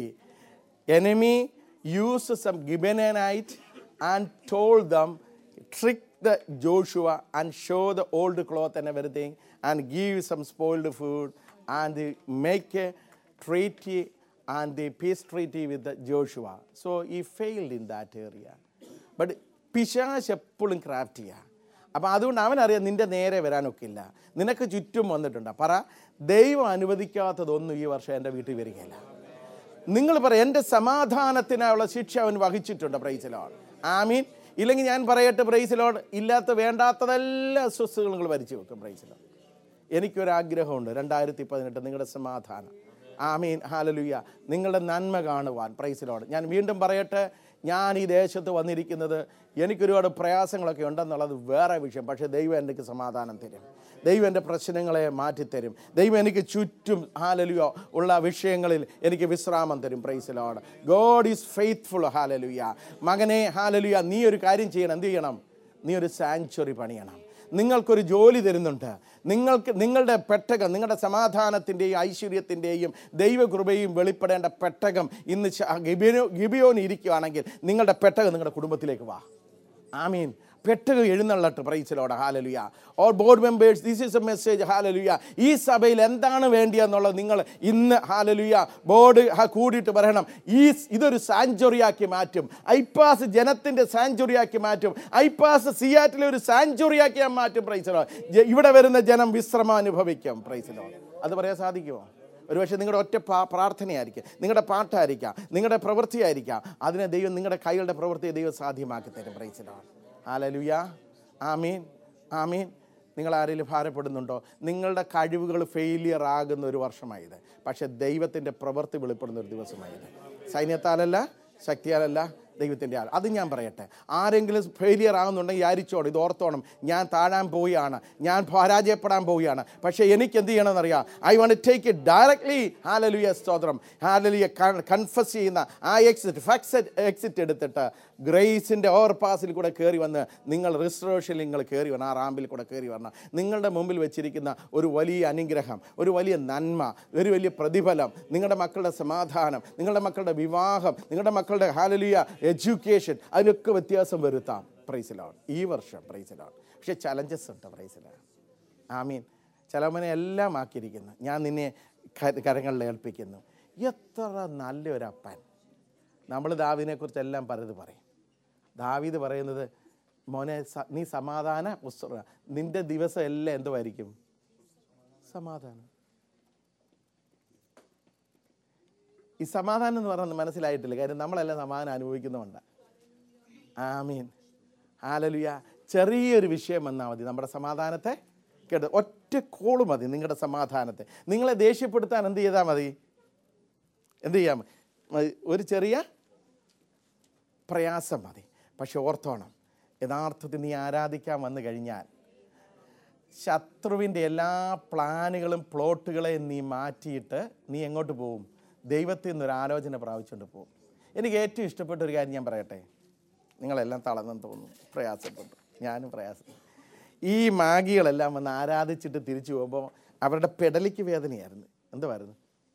Speaker 1: enemy used some Gibeonite and told them, trick the Joshua and show the old cloth and everything and give some spoiled food and they make a treaty and the peace treaty with the Joshua. So he failed in that area. But പിശാശ് എപ്പോഴും craft ചെയ്യുക അപ്പം അതുകൊണ്ട് അവനറിയാം നിന്റെ നേരെ വരാനൊക്കില്ല നിനക്ക് ചുറ്റും വന്നിട്ടുണ്ട് പറ ദൈവം അനുവദിക്കാത്തതൊന്നും ഈ വർഷം എൻ്റെ വീട്ടിൽ വരികയില്ല നിങ്ങൾ പറ എൻ്റെ സമാധാനത്തിനായുള്ള ശിക്ഷ അവൻ വഹിച്ചിട്ടുണ്ട് പ്രൈസിലോട് ആമീൻ ഇല്ലെങ്കിൽ ഞാൻ പറയട്ടെ പ്രൈസിലോട് ഇല്ലാത്ത വേണ്ടാത്തതെല്ലാം അസ്വസ്ഥകൾ നിങ്ങൾ വരിച്ചു വെക്കും പ്രൈസിലോട് എനിക്കൊരാഗ്രഹമുണ്ട് രണ്ടായിരത്തി പതിനെട്ട് നിങ്ങളുടെ സമാധാനം ആമീൻ ഹാലലുയ്യ നിങ്ങളുടെ നന്മ കാണുവാൻ പ്രൈസിലോട് ഞാൻ വീണ്ടും പറയട്ടെ ഞാൻ ഈ ദേശത്ത് വന്നിരിക്കുന്നത് എനിക്കൊരുപാട് പ്രയാസങ്ങളൊക്കെ ഉണ്ടെന്നുള്ളത് വേറെ വിഷയം പക്ഷേ ദൈവം എനിക്ക് സമാധാനം തരും ദൈവം എൻ്റെ പ്രശ്നങ്ങളെ മാറ്റിത്തരും ദൈവം എനിക്ക് ചുറ്റും ഹാലലുയോ ഉള്ള വിഷയങ്ങളിൽ എനിക്ക് വിശ്രാമം തരും praise the Lord God is faithful hallelujah മകനെ ഹാലലുയ നീ ഒരു കാര്യം ചെയ്യണം എന്ത് ചെയ്യണം നീ ഒരു സാങ്ച്വറി പണിയണം നിങ്ങൾക്കൊരു ജോലി തരുന്നുണ്ട് നിങ്ങൾക്ക് നിങ്ങളുടെ പെട്ടകം നിങ്ങളുടെ സമാധാനത്തിൻ്റെയും ഐശ്വര്യത്തിൻ്റെയും ദൈവകൃപയും വെളിപ്പെടേണ്ട പെട്ടകം ഇന്ന് ശ- ഗിബിയോ ഗിബിയോന് ഇരിക്കുകയാണെങ്കിൽ നിങ്ങളുടെ പെട്ടകം നിങ്ങളുടെ കുടുംബത്തിലേക്ക് വാ ആമീൻ പെട്ടകം എഴുന്നള്ളട്ട് praise the Lord hallelujah or board members this is a message hallelujah ഈ സഭയിൽ എന്താണ് വേണ്ടിയെന്നുള്ളത് നിങ്ങൾ ഇന്ന് ഹാലലുയ ബോർഡ് കൂടിയിട്ട് പറയണം ഈ സ് ഇതൊരു സാഞ്ചുറിയാക്കി മാറ്റും ഐപ്പാസ് ജനത്തിൻ്റെ സാഞ്ചുറിയാക്കി മാറ്റും ഐപ്പാസ് സിയാറ്റിലെ ഒരു സാഞ്ചുറിയാക്കി ഞാൻ മാറ്റും പ്രൈസിലോ ഇവിടെ വരുന്ന ജനം വിശ്രമം അനുഭവിക്കും പ്രൈസിലോ അത് പറയാൻ സാധിക്കുമോ ഒരുപക്ഷെ നിങ്ങളുടെ ഒറ്റ പാ- പ്രാർത്ഥനയായിരിക്കും നിങ്ങളുടെ പാട്ടായിരിക്കാം നിങ്ങളുടെ പ്രവൃത്തിയായിരിക്കാം അതിനെ ദൈവം നിങ്ങളുടെ കൈകളുടെ പ്രവൃത്തിയെ ദൈവം സാധ്യമാക്കി തരും പ്രൈസിലാണ് ഹാലലുയ ആമീൻ ആമീൻ നിങ്ങൾ ആരെങ്കിലും ഭാരപ്പെടുന്നുണ്ടോ നിങ്ങളുടെ കഴിവുകൾ ഫെയിലിയർ ആകുന്ന ഒരു വർഷമായത് പക്ഷേ ദൈവത്തിൻ്റെ പ്രവൃത്തി വെളിപ്പെടുന്ന ഒരു ദിവസമായത് സൈന്യത്താലല്ല ശക്തിയാലല്ല ദൈവത്തിൻ്റെ ആൾ അത് ഞാൻ പറയട്ടെ ആരെങ്കിലും ഫെയിലിയർ ആകുന്നുണ്ടെങ്കിൽ ആയിരിച്ചോണം ഇത് ഓർത്തോണം ഞാൻ താഴാൻ പോവുകയാണ് ഞാൻ പരാജയപ്പെടാൻ പോവുകയാണ് പക്ഷേ എനിക്ക് എന്ത് ചെയ്യണമെന്നറിയാം I want take it directly hallelujah സ്തോത്രം ഹാലലുയ കൺഫസ് ചെയ്യുന്ന ആ എക്സിറ്റ് ഫക്സറ്റ് എക്സിറ്റ് എടുത്തിട്ട് ഗ്രേസിൻ്റെ ഓവർ പാസിൽ കൂടെ കയറി വന്ന് നിങ്ങൾ റിസർവേഷനിൽ നിങ്ങൾ കയറി വരണം ആ റാമ്പിൽ കൂടെ കയറി വരണം നിങ്ങളുടെ മുമ്പിൽ വെച്ചിരിക്കുന്ന ഒരു വലിയ അനുഗ്രഹം ഒരു വലിയ നന്മ ഒരു വലിയ പ്രതിഫലം നിങ്ങളുടെ മക്കളുടെ സമാധാനം നിങ്ങളുടെ മക്കളുടെ വിവാഹം നിങ്ങളുടെ മക്കളുടെ ഹാലലിയ എഡ്യൂക്കേഷൻ അതിനൊക്കെ വ്യത്യാസം വരുത്താം പ്രൈസിലാണ് ഈ വർഷം പ്രൈസിലാണ് പക്ഷേ ചലഞ്ചസ് ഉണ്ട് പ്രൈസിലാണ് ആമീൻ ചിലവനെ എല്ലാം ആക്കിയിരിക്കുന്നു ഞാൻ നിന്നെ ക- കരങ്ങളിൽ ഏൽപ്പിക്കുന്നു എത്ര നല്ലൊരപ്പൻ നമ്മൾ ദാവിനെക്കുറിച്ച് എല്ലാം പലത് പറയും ദാവീദ് പറയുന്നത് മോനെ സ- നീ സമാധാന പുസ്തക നിന്റെ ദിവസം എല്ലാം എന്തുമായിരിക്കും സമാധാനം ഈ സമാധാനം എന്ന് പറയുന്നത് മനസ്സിലായിട്ടില്ല കാര്യം നമ്മളെല്ലാം സമാധാനം അനുഭവിക്കുന്നതുകൊണ്ടാണ് ആമീൻ ആലലുയ ചെറിയൊരു വിഷയം വന്നാൽ മതി നമ്മുടെ സമാധാനത്തെ കേട്ട് ഒറ്റ കോള് മതി നിങ്ങളുടെ സമാധാനത്തെ നിങ്ങളെ ദേഷ്യപ്പെടുത്താൻ എന്ത് ചെയ്താൽ മതി എന്ത് ചെയ്യാം മതി? ഒരു ചെറിയ പ്രയാസം മതി പക്ഷെ ഓർത്തോണം യഥാർത്ഥത്തിൽ നീ ആരാധിക്കാൻ വന്നു കഴിഞ്ഞാൽ ശത്രുവിൻ്റെ എല്ലാ പ്ലാനുകളും പ്ലോട്ടുകളെയും നീ മാറ്റിയിട്ട് നീ എങ്ങോട്ട് പോവും ദൈവത്തിൽ നിന്നൊരു ആലോചന പ്രാപിച്ചുകൊണ്ട് പോകും എനിക്ക് ഏറ്റവും ഇഷ്ടപ്പെട്ട ഒരു കാര്യം ഞാൻ പറയട്ടെ നിങ്ങളെല്ലാം തളർന്നെന്ന് തോന്നുന്നു പ്രയാസപ്പെട്ടു ഞാനും പ്രയാസം ഈ മാഗികളെല്ലാം വന്ന് ആരാധിച്ചിട്ട് തിരിച്ചു പോകുമ്പോൾ അവരുടെ പെടലിക്ക് വേദനയായിരുന്നു എന്തുവായിരുന്നു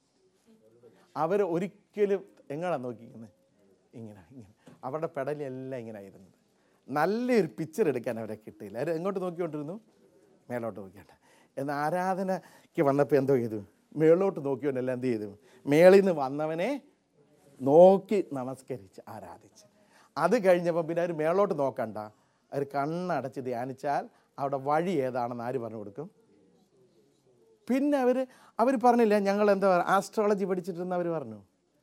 Speaker 1: അവർ ഒരിക്കലും എങ്ങനെയാണ് നോക്കിക്കുന്നത് ഇങ്ങനെ ഇങ്ങനെ അവരുടെ പെടലെല്ലാം ഇങ്ങനെ ആയിരുന്നത് നല്ലൊരു പിക്ചർ എടുക്കാൻ അവരെ കിട്ടിയില്ല അവർ എങ്ങോട്ട് നോക്കിക്കൊണ്ടിരുന്നു മേലോട്ട് നോക്കിയിട്ട് എന്നാൽ ആരാധനയ്ക്ക് വന്നപ്പോൾ എന്തോ ചെയ്തു മേളോട്ട് നോക്കിയോണ്ടെല്ലാം എന്ത് ചെയ്തു മേളിൽ നിന്ന് വന്നവനെ നോക്കി നമസ്കരിച്ച് ആരാധിച്ച് അത് കഴിഞ്ഞപ്പോൾ പിന്നെ അവർ മേളോട്ട് നോക്കണ്ട അവർ കണ്ണടച്ച് ധ്യാനിച്ചാൽ അവിടെ വഴി ഏതാണെന്ന് ആര് പറഞ്ഞു കൊടുക്കും പിന്നെ അവർ അവർ പറഞ്ഞില്ല ഞങ്ങൾ എന്താ ആസ്ട്രോളജി പഠിച്ചിട്ടുണ്ടെന്ന് അവർ പറഞ്ഞു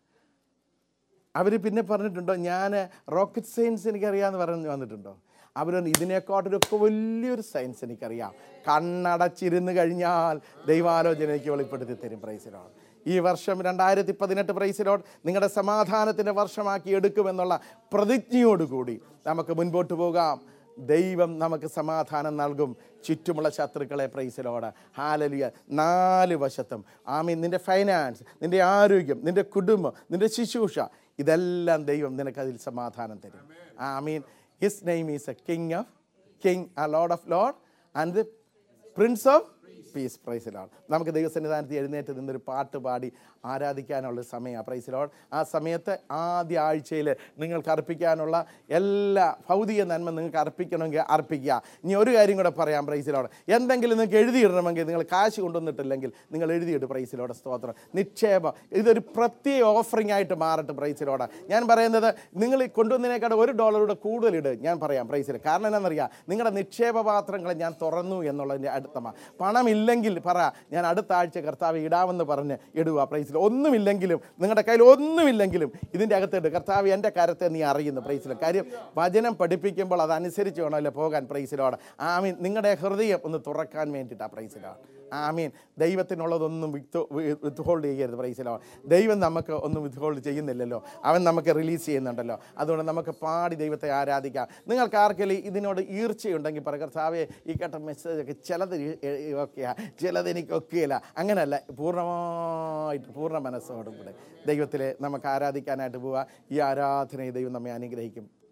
Speaker 1: അവർ പിന്നെ പറഞ്ഞിട്ടുണ്ടോ ഞാൻ റോക്കറ്റ് സയൻസ് എനിക്കറിയാമെന്ന് പറഞ്ഞു വന്നിട്ടുണ്ടോ അവർ ഇതിനെക്കാട്ടിലൊക്കെ വലിയൊരു സയൻസ് എനിക്കറിയാം കണ്ണടച്ചിരുന്ന് കഴിഞ്ഞാൽ ദൈവാലോചന എനിക്ക് വെളിപ്പെടുത്തി തരും പ്രൈസിലോട് ഈ വർഷം രണ്ടായിരത്തി പതിനെട്ട് പ്രൈസിലോട് നിങ്ങളുടെ സമാധാനത്തിൻ്റെ വർഷമാക്കി എടുക്കുമെന്നുള്ള പ്രതിജ്ഞയോടുകൂടി നമുക്ക് മുൻപോട്ട് പോകാം ദൈവം നമുക്ക് സമാധാനം നൽകും ചുറ്റുമുള്ള ശത്രുക്കളെ പ്രൈസിലോട് ഹാലലിയ നാല് വശത്തും ആമീൻ നിന്റെ ഫൈനാൻസ് നിന്റെ ആരോഗ്യം നിന്റെ കുടുംബം നിന്റെ ശുശ്രൂഷ ഇതെല്ലാം ദൈവം നിനക്ക് അതിൽ സമാധാനം തരും amen his name is a king of king ah Lord of Lord and the prince of peace praise the Lord നമുക്ക് ദൈവസന്നിധാനത്തിൽ എഴുന്നേറ്റ് നിന്നൊരു പാട്ട് പാടി ആരാധിക്കാനുള്ള സമയമാണ് പ്രൈസിലോട് ആ സമയത്ത് ആദ്യ ആഴ്ചയിൽ നിങ്ങൾക്ക് അർപ്പിക്കാനുള്ള എല്ലാ ഭൗതിക നന്മ നിങ്ങൾക്ക് അർപ്പിക്കണമെങ്കിൽ അർപ്പിക്കുക ഇനി ഒരു കാര്യം കൂടെ പറയാം പ്രൈസിലോട് എന്തെങ്കിലും നിങ്ങൾക്ക് എഴുതിയിടണമെങ്കിൽ നിങ്ങൾ കാശ് കൊണ്ടുവന്നിട്ടില്ലെങ്കിൽ നിങ്ങൾ എഴുതിയിട്ട് പ്രൈസിലോടെ സ്തോത്രം നിക്ഷേപം ഇതൊരു പ്രത്യേക ഓഫറിംഗ് ആയിട്ട് മാറട്ടെ പ്രൈസിലോട് ഞാൻ പറയുന്നത് നിങ്ങൾ ഈ കൊണ്ടുവന്നതിനേക്കാൾ ഒരു ഡോളറുടെ കൂടുതലിട് ഞാൻ പറയാം പ്രൈസിൽ കാരണം എന്താണെന്നറിയാം നിങ്ങളുടെ നിക്ഷേപ പാത്രങ്ങൾ ഞാൻ തുറന്നു എന്നുള്ളതിൻ്റെ അടുത്തമാണ് പണമില്ലെങ്കിൽ പറ ഞാൻ അടുത്ത ആഴ്ച കർത്താവ് ഇടാമെന്ന് പറഞ്ഞ് ഇടുക പ്രൈസിൽ ഒന്നുമില്ലെങ്കിലും നിങ്ങളുടെ കയ്യിൽ ഒന്നുമില്ലെങ്കിലും ഇതിൻ്റെ അകത്തിട്ട് കർത്താവ് എൻ്റെ കരത്തെ നീ അറിയുന്നു പ്രൈസിൽ കാര്യം വചനം പഠിപ്പിക്കുമ്പോൾ അതനുസരിച്ച് വേണമല്ലോ പോകാൻ പ്രൈസിലോട് ആമീൻ നിങ്ങളുടെ ഹൃദയം ഒന്ന് തുറക്കാൻ വേണ്ടിയിട്ടാണ് പ്രൈസിലോട് ആമീൻ ദൈവത്തിനുള്ളതൊന്നും വിത്ത് വിത്ത് ഹോൾഡ് ചെയ്യരുത് പ്രൈസിലോ ദൈവം നമുക്ക് ഒന്നും വിത്ത് ഹോൾഡ് ചെയ്യുന്നില്ലല്ലോ അവൻ നമുക്ക് റിലീസ് ചെയ്യുന്നുണ്ടല്ലോ അതുകൊണ്ട് നമുക്ക് പാടി ദൈവത്തെ ആരാധിക്കാം നിങ്ങൾക്ക് ആർക്കെങ്കിലും ഇതിനോട് ഈർച്ചയുണ്ടെങ്കിൽ പറ കർത്താവേ ഈ കേട്ട മെസ്സേജൊക്കെ ചിലത് ഓക്കെയാ ചിലത് എനിക്ക് ഒക്കെയില്ല അങ്ങനെയല്ല പൂർണ്ണമായിട്ട് പൂർണ്ണ മനസ്സോടും കൂടെ ദൈവത്തിലെ നമുക്ക് ആരാധിക്കാനായിട്ട് പോവുക ഈ ആരാധനയെ ദൈവം നമ്മെ അനുഗ്രഹിക്കും